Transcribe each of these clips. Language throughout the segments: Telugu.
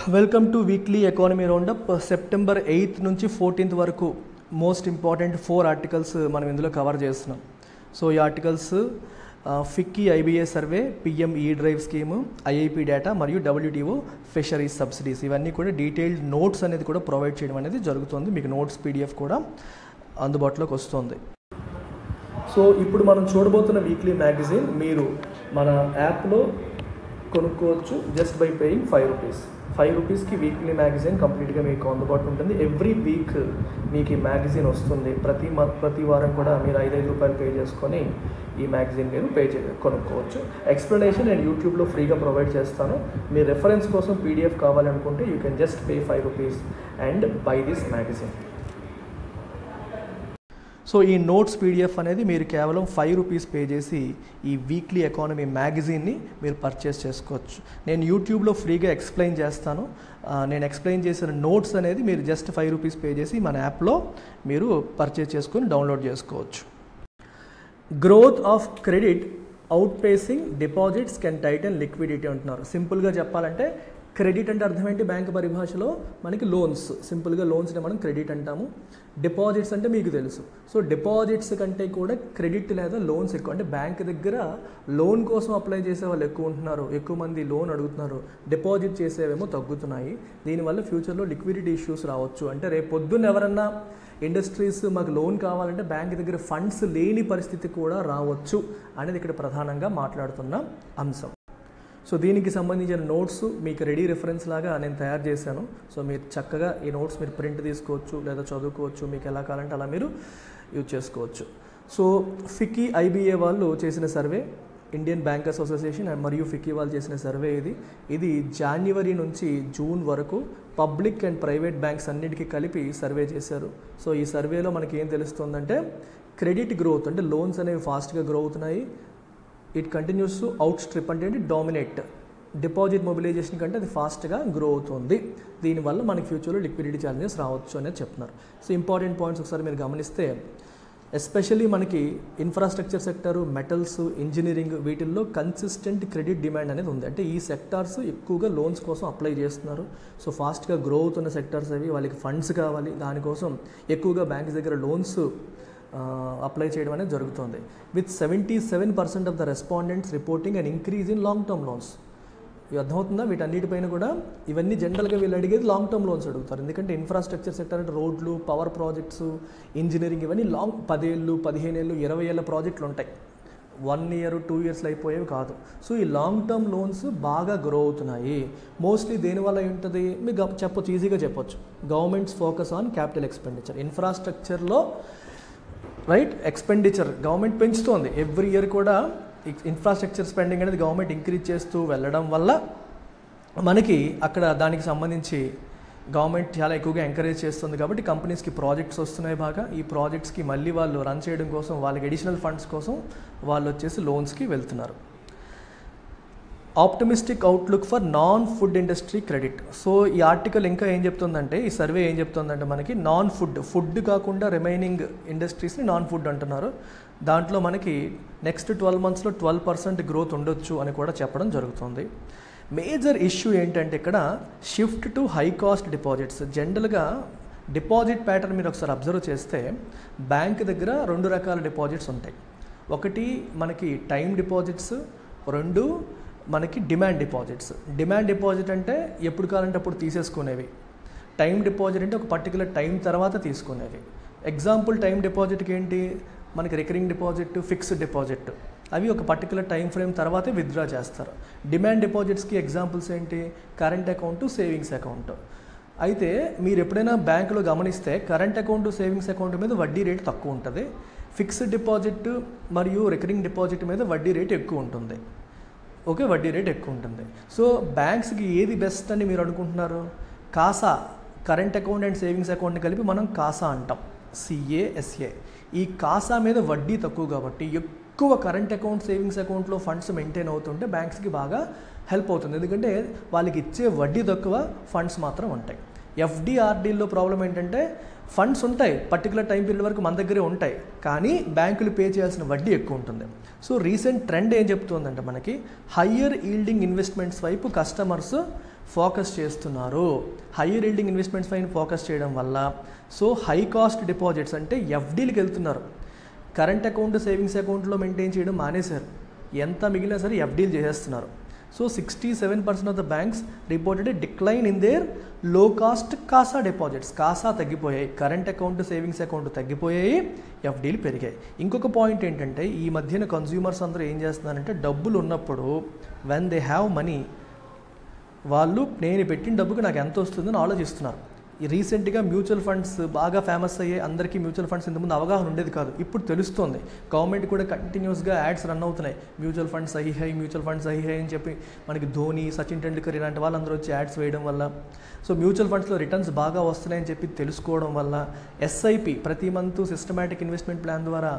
welcome to weekly economy roundup September eighth నుంచి ఫోర్టీన్త్ వరకు మోస్ట్ ఇంపార్టెంట్ ఫోర్ ఆర్టికల్స్ మనం ఇందులో కవర్ చేస్తున్నాం సో ఈ articles FICCI IBA survey PM E drive scheme IIP data మరియు డబ్ల్యూటీఓ ఫిషరీస్ సబ్సిడీస్ ఇవన్నీ కూడా డీటెయిల్డ్ నోట్స్ అనేది కూడా ప్రొవైడ్ చేయడం అనేది జరుగుతుంది మీకు నోట్స్ పీడిఎఫ్ కూడా అందుబాటులోకి వస్తుంది సో ఇప్పుడు మనం చూడబోతున్న వీక్లీ మ్యాగజైన్ మీరు మన యాప్లో కొనుక్కోవచ్చు just by paying five rupees five రూపీస్కి వీక్లీ మ్యాగజైన్ కంప్లీట్గా మీకు అందుబాటులో ఉంటుంది ఎవ్రీ వీక్ మీకు ఈ మ్యాగజైన్ వస్తుంది ప్రతి మ ప్రతి వారం కూడా మీరు ఐదైదు రూపాయలు పే చేసుకొని ఈ మ్యాగజైన్ మీరు పే చే కొనుక్కోవచ్చు ఎక్స్ప్లెనేషన్ నేను యూట్యూబ్లో ఫ్రీగా ప్రొవైడ్ చేస్తాను మీ రెఫరెన్స్ కోసం పీడిఎఫ్ కావాలనుకుంటే you can just pay five rupees and buy this magazine so ఈ నోట్స్ పీడిఎఫ్ అనేది మీరు కేవలం ఫైవ్ రూపీస్ పే చేసి ఈ వీక్లీ ఎకానమీ మ్యాగజైన్ని మీరు పర్చేస్ చేసుకోవచ్చు నేను యూట్యూబ్లో ఫ్రీగా ఎక్స్ప్లెయిన్ చేస్తాను ఆ, నేను ఎక్స్ప్లెయిన్ చేసిన నోట్స్ అనేది మీరు జస్ట్ ఫైవ్ రూపీస్ పే చేసి మన యాప్లో మీరు పర్చేస్ చేసుకొని డౌన్లోడ్ చేసుకోవచ్చు growth of credit outpacing deposits can tighten liquidity అంటున్నారు సింపుల్గా చెప్పాలంటే క్రెడిట్ అంటే అర్థం ఏంటి బ్యాంక్ పరిభాషలో మనకి లోన్స్ సింపుల్గా లోన్స్ని మనం క్రెడిట్ అంటాము డిపాజిట్స్ అంటే మీకు తెలుసు సో డిపాజిట్స్ కంటే కూడా క్రెడిట్ లేదా లోన్స్ ఎక్కువ అంటే బ్యాంక్ దగ్గర లోన్ కోసం అప్లై చేసే వాళ్ళు ఎక్కువ ఉంటున్నారు ఎక్కువ మంది లోన్ అడుగుతున్నారు డిపాజిట్ చేసేవేమో తగ్గుతున్నాయి దీనివల్ల ఫ్యూచర్లో లిక్విడిటీ ఇష్యూస్ రావచ్చు అంటే రేపు పొద్దున్న ఎవరన్నా ఇండస్ట్రీస్ మాకు లోన్ కావాలంటే బ్యాంక్ దగ్గర ఫండ్స్ లేని పరిస్థితి కూడా రావచ్చు అనేది ఇక్కడ ప్రధానంగా మాట్లాడుతున్న అంశం సో దీనికి సంబంధించిన నోట్స్ మీకు రెడీ రెఫరెన్స్ లాగా నేను తయారు చేశాను సో మీరు చక్కగా ఈ నోట్స్ మీరు ప్రింట్ తీసుకోవచ్చు లేదా చదువుకోవచ్చు మీకు ఎలా కావాలంటే అలా మీరు యూజ్ చేసుకోవచ్చు సో ఫికీ ఐబీఏ వాళ్ళు చేసిన survey Indian bankers association and మరియు ఫికీ వాళ్ళు చేసిన సర్వే ఇది ఇది జనవరి నుంచి జూన్ వరకు పబ్లిక్ అండ్ ప్రైవేట్ బ్యాంక్స్ అన్నిటికీ కలిపి సర్వే చేశారు సో ఈ సర్వేలో మనకి ఏం తెలుస్తుందంటే క్రెడిట్ గ్రోత్ అంటే లోన్స్ అనేవి ఫాస్ట్గా గ్రో అవుతున్నాయి it continues to outstrip అంటే ఏంటి డామినేట్ డిపాజిట్ మొబిలైజేషన్ కంటే అది ఫాస్ట్గా గ్రో అవుతుంది దీనివల్ల మనకి ఫ్యూచర్లో లిక్విడిటీ ఛాలెంజెస్ రావచ్చు అనేది చెప్తున్నారు సో ఇంపార్టెంట్ పాయింట్స్ ఒకసారి మీరు గమనిస్తే ఎస్పెషల్లీ మనకి ఇన్ఫ్రాస్ట్రక్చర్ సెక్టర్ మెటల్స్ ఇంజనీరింగ్ వీటిల్లో కన్సిస్టెంట్ క్రెడిట్ డిమాండ్ అనేది ఉంది అంటే ఈ సెక్టార్స్ ఎక్కువగా లోన్స్ కోసం అప్లై చేస్తున్నారు సో ఫాస్ట్గా గ్రో అవుతున్న సెక్టార్స్ అవి వాళ్ళకి ఫండ్స్ కావాలి దానికోసం ఎక్కువగా బ్యాంక్స్ దగ్గర లోన్స్ అప్లై చేయడం అనేది జరుగుతుంది with seventy seven percent of the respondents reporting and increase in long term loans ఇవి అర్థమవుతుందా వీటన్నిటిపైన కూడా ఇవన్నీ జనరల్గా వీళ్ళు అడిగేది లాంగ్ టర్మ్ లోన్స్ అడుగుతారు ఎందుకంటే ఇన్ఫ్రాస్ట్రక్చర్ సెక్టర్ అంటే రోడ్లు పవర్ ప్రాజెక్ట్స్ ఇంజనీరింగ్ ఇవన్నీ లాంగ్ పదేళ్ళు పదిహేను ఏళ్ళు ఇరవై ఏళ్ళ ప్రాజెక్టులు ఉంటాయి వన్ ఇయర్ టూ ఇయర్స్లో అయిపోయేవి కాదు సో ఈ లాంగ్ టర్మ్ లోన్స్ బాగా గ్రో అవుతున్నాయి మోస్ట్లీ దేనివల్ల ఉంటుంది మీకు గ- చెప్పొచ్చు ఈజీగా చెప్పొచ్చు government's focus on capital expenditure ఇన్ఫ్రాస్ట్రక్చర్లో రైట్ ఎక్స్పెండిచర్ గవర్నమెంట్ పెంచుతోంది ఎవ్రీ ఇయర్ కూడా ఇన్ఫ్రాస్ట్రక్చర్ స్పెండింగ్ అనేది గవర్నమెంట్ ఇంక్రీజ్ చేస్తూ వెళ్ళడం వల్ల మనకి అక్కడ దానికి సంబంధించి గవర్నమెంట్ చాలా ఎక్కువగా ఎంకరేజ్ చేస్తుంది కాబట్టి కంపెనీస్కి ప్రాజెక్ట్స్ వస్తున్నాయి బాగా ఈ ప్రాజెక్ట్స్కి మళ్ళీ వాళ్ళు రన్ చేయడం కోసం వాళ్ళకి అడిషనల్ ఫండ్స్ కోసం వాళ్ళు వచ్చేసి లోన్స్కి వెళ్తున్నారు optimistic outlook for non food industry credit so ఈ ఆర్టికల్ ఇంకా ఏం చెప్తుందంటే ఈ సర్వే ఏం చెప్తుందంటే మనకి నాన్ ఫుడ్ ఫుడ్ కాకుండా రిమైనింగ్ ఇండస్ట్రీస్ని నాన్ ఫుడ్ అంటున్నారు దాంట్లో మనకి నెక్స్ట్ ట్వెల్వ్ మంత్స్లో ట్వెల్వ్ పర్సెంట్ గ్రోత్ ఉండొచ్చు అని కూడా చెప్పడం జరుగుతుంది మేజర్ ఇష్యూ ఏంటంటే ఇక్కడ shift to high cost deposits జనరల్గా డిపాజిట్ ప్యాటర్న్ మీరు ఒకసారి అబ్జర్వ్ చేస్తే బ్యాంక్ దగ్గర రెండు రకాల డిపాజిట్స్ ఉంటాయి ఒకటి మనకి టైం డిపాజిట్స్ రెండు మనకి డిమాండ్ డిపాజిట్స్ డిమాండ్ డిపాజిట్ అంటే ఎప్పుడు కావాలంటే అప్పుడు తీసేసుకునేవి టైం డిపాజిట్ అంటే ఒక పర్టికులర్ టైం తర్వాత తీసుకునేవి ఎగ్జాంపుల్ టైం డిపాజిట్కి ఏంటి మనకి రికరింగ్ డిపాజిట్ ఫిక్స్డ్ డిపాజిట్ అవి ఒక పర్టికులర్ టైం ఫ్రేమ్ తర్వాతే విత్డ్రా చేస్తారు డిమాండ్ డిపాజిట్స్కి ఎగ్జాంపుల్స్ ఏంటి కరెంట్ అకౌంట్ సేవింగ్స్ అకౌంట్ అయితే మీరు ఎప్పుడైనా బ్యాంకులో గమనిస్తే కరెంట్ అకౌంట్ సేవింగ్స్ అకౌంట్ మీద వడ్డీ రేట్ తక్కువ ఉంటుంది ఫిక్స్డ్ డిపాజిట్ మరియు రికరింగ్ డిపాజిట్ మీద వడ్డీ రేట్ ఎక్కువ ఉంటుంది ఓకే వడ్డీ రేట్ ఎక్కువ ఉంటుంది సో బ్యాంక్స్కి ఏది బెస్ట్ అని మీరు అనుకుంటున్నారు CASA current account and savings అకౌంట్ని కలిపి మనం కాసా అంటాం సిఏఎస్ఏ ఈ కాసా మీద వడ్డీ తక్కువ కాబట్టి ఎక్కువ కరెంట్ అకౌంట్ సేవింగ్స్ అకౌంట్లో ఫండ్స్ మెయింటైన్ అవుతుంటే బ్యాంక్స్కి బాగా హెల్ప్ అవుతుంది ఎందుకంటే వాళ్ళకి ఇచ్చే వడ్డీ తక్కువ ఫండ్స్ మాత్రం ఉంటాయి ఎఫ్డిఆర్డీల్లో ప్రాబ్లం ఏంటంటే ఫండ్స్ ఉంటాయి పర్టికులర్ టైం పీరియడ్ వరకు మన దగ్గరే ఉంటాయి కానీ బ్యాంకులు పే చేయాల్సిన వడ్డీ ఎక్కువ ఉంటుంది సో రీసెంట్ ట్రెండ్ ఏం చెప్తుందంటే మనకి హయ్యర్ ఈల్డింగ్ ఇన్వెస్ట్మెంట్స్ వైపు కస్టమర్స్ ఫోకస్ చేస్తున్నారు హైయర్ ఈల్డింగ్ ఇన్వెస్ట్మెంట్స్ పైన ఫోకస్ చేయడం వల్ల సో హై కాస్ట్ డిపాజిట్స్ అంటే ఎఫ్డీలకు వెళ్తున్నారు కరెంట్ అకౌంట్ సేవింగ్స్ అకౌంట్లో మెయింటైన్ చేయడం మానేశారు ఎంత మిగిలినా సరే ఎఫ్డీలు చేసేస్తున్నారు so sixty seven percent of the banks reported decline in their low cost CASA deposits CASA తగ్గిపోయాయి కరెంట్ అకౌంట్ సేవింగ్స్ అకౌంట్ తగ్గిపోయాయి ఎఫ్డీలు పెరిగాయి ఇంకొక పాయింట్ ఏంటంటే ఈ మధ్యన కన్జ్యూమర్స్ అందరూ ఏం చేస్తున్నారంటే డబ్బులు ఉన్నప్పుడు వెన్ దే హ్యావ్ మనీ వాళ్ళు నేను పెట్టిన డబ్బుకి నాకు ఎంత వస్తుందని ఆలోచిస్తున్నారు ఈ రీసెంట్గా మ్యూచువల్ ఫండ్స్ బాగా ఫేమస్ అయ్యే అందరికీ మ్యూచువల్ ఫండ్స్ ఇంతకుముందు అవగాహన ఉండేది కాదు ఇప్పుడు తెలుస్తోంది గవర్నమెంట్ కూడా కంటిన్యూస్గా యాడ్స్ రన్ అవుతున్నాయి మ్యూచువల్ ఫండ్స్ సహీ హై మ్యూచువల్ ఫండ్స్ సహీ హై అని చెప్పి మనకి ధోని సచిన్ టెండూల్కర్ ఇలాంటి వాళ్ళందరూ వచ్చి యాడ్స్ వేయడం వల్ల సో మ్యూచువల్ ఫండ్స్లో రిటర్న్స్ బాగా వస్తున్నాయని చెప్పి తెలుసుకోవడం వల్ల ఎస్ఐపి ప్రతి మంత్ సిస్టమేటిక్ ఇన్వెస్ట్మెంట్ ప్లాన్ ద్వారా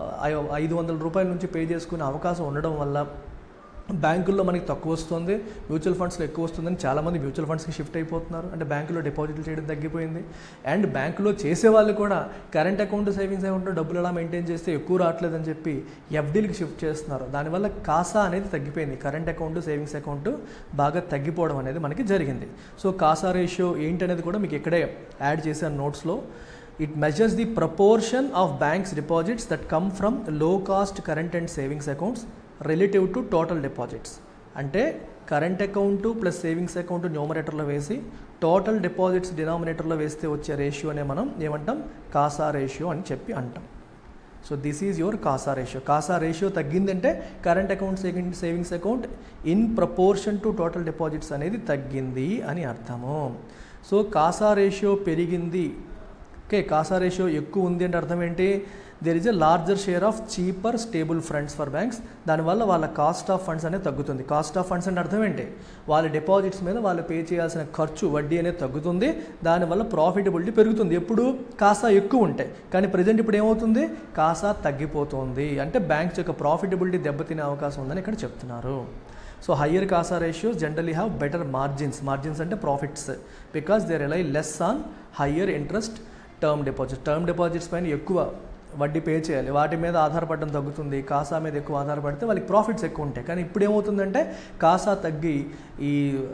ఐదు వందల రూపాయల నుంచి పే చేసుకునే అవకాశం ఉండడం వల్ల బ్యాంకుల్లో మనకి తక్కువ వస్తుంది మ్యూచువల్ ఫండ్స్లో ఎక్కువ వస్తుందని చాలామంది మ్యూచువల్ ఫండ్స్కి షిఫ్ట్ అయిపోతున్నారు అంటే బ్యాంకులో డిపాజిట్లు చేయడం తగ్గిపోయింది అండ్ బ్యాంకులో చేసే వాళ్ళు కూడా కరెంట్ అకౌంట్ సేవింగ్స్ అకౌంట్ డబ్బులు ఎలా మెయింటైన్ చేస్తే ఎక్కువ రావట్లేదని చెప్పి ఎఫ్డీలకి షిఫ్ట్ చేస్తున్నారు దానివల్ల కాసా అనేది తగ్గిపోయింది కరెంట్ అకౌంట్ సేవింగ్స్ అకౌంట్ బాగా తగ్గిపోవడం అనేది మనకి జరిగింది సో కాసా రేషియో ఏంటనేది కూడా మీకు ఇక్కడే యాడ్ చేశాను నోట్స్లో it measures the proportion of banks deposits that come from low cost current and savings accounts relative to total deposits అంటే current account plus savings account న్యూమరేటర్లో వేసి టోటల్ డిపాజిట్స్ డినామినేటర్లో వేస్తే వచ్చే రేషియోనే మనం ఏమంటాం కాసా రేషియో అని చెప్పి అంటాం so this is your CASA ratio CASA ratio తగ్గిందంటే current account saving savings account in proportion to total deposits అనేది తగ్గింది అని అర్థము సో కాసా రేషియో పెరిగింది ఓకే కాసా రేషియో ఎక్కువ ఉంది అంటే అర్థం ఏంటి there is a larger share of cheaper stable funds for banks దానివల్ల వాళ్ళ కాస్ట్ ఆఫ్ ఫండ్స్ అనేది తగ్గుతుంది కాస్ట్ ఆఫ్ ఫండ్స్ అంటే అర్థం ఏంటి వాళ్ళ డిపాజిట్స్ మీద వాళ్ళు పే చేయాల్సిన ఖర్చు వడ్డీ అనేది తగ్గుతుంది దానివల్ల ప్రాఫిటబిలిటీ పెరుగుతుంది ఎప్పుడు కాసా ఎక్కువ ఉంటాయి కానీ ప్రజెంట్ ఇప్పుడు ఏమవుతుంది కాసా తగ్గిపోతుంది అంటే బ్యాంక్స్ యొక్క ప్రాఫిటబిలిటీ దెబ్బతినే అవకాశం ఉందని ఇక్కడ చెప్తున్నారు so higher CASA ratios generally have better margins margins అంటే profits because they rely less on higher interest term deposit term deposits పైన ఎక్కువ వడ్డీ పే చేయాలి వాటి మీద ఆధారపడడం తగ్గుతుంది కాసా మీద ఎక్కువ ఆధారపడితే వాళ్ళకి ప్రాఫిట్స్ ఎక్కువ ఉంటాయి కానీ ఇప్పుడు ఏమవుతుందంటే కాసా తగ్గి ఈ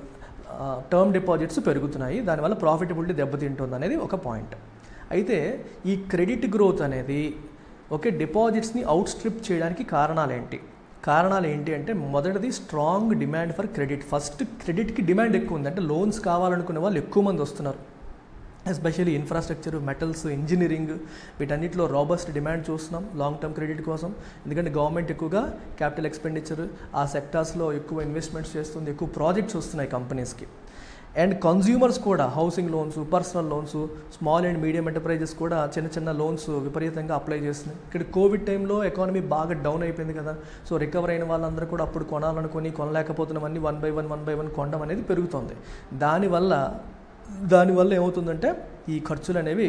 టర్మ్ డిపాజిట్స్ పెరుగుతున్నాయి దానివల్ల ప్రాఫిటబిలిటీ దెబ్బతింటుంది అనేది ఒక పాయింట్ అయితే ఈ క్రెడిట్ గ్రోత్ అనేది ఓకే డిపాజిట్స్ని అవుట్ స్ట్రిప్ చేయడానికి కారణాలు ఏంటి కారణాలు ఏంటి అంటే మొదటిది strong demand for credit first క్రెడిట్కి డిమాండ్ ఎక్కువ ఉంది అంటే లోన్స్ కావాలనుకునే వాళ్ళు ఎక్కువ మంది వస్తున్నారు ఎస్పెషల్లీ ఇన్ఫ్రాస్ట్రక్చర్ మెటల్స్ ఇంజనీరింగ్ వీటన్నిటిలో రాబస్ట్ డిమాండ్ చూస్తున్నాం లాంగ్ టర్మ్ క్రెడిట్ కోసం ఎందుకంటే గవర్నమెంట్ ఎక్కువగా క్యాపిటల్ ఎక్స్పెండిచర్ ఆ సెక్టార్స్లో ఎక్కువ ఇన్వెస్ట్మెంట్స్ చేస్తుంది ఎక్కువ ప్రాజెక్ట్స్ వస్తున్నాయి కంపెనీస్కి అండ్ కన్జ్యూమర్స్ కూడా housing loans personal loans small and medium enterprises కూడా చిన్న చిన్న లోన్స్ విపరీతంగా అప్లై చేస్తున్నాయి ఇక్కడ కోవిడ్ టైంలో ఎకానమీ బాగా డౌన్ అయిపోయింది కదా సో రికవర్ అయిన వాళ్ళందరూ కూడా అప్పుడు కొనాలనుకుని కొనలేకపోతున్నవన్నీ one by one one by one కొనడం అనేది పెరుగుతుంది దానివల్ల దానివల్ల ఏమవుతుందంటే ఈ ఖర్చులు అనేవి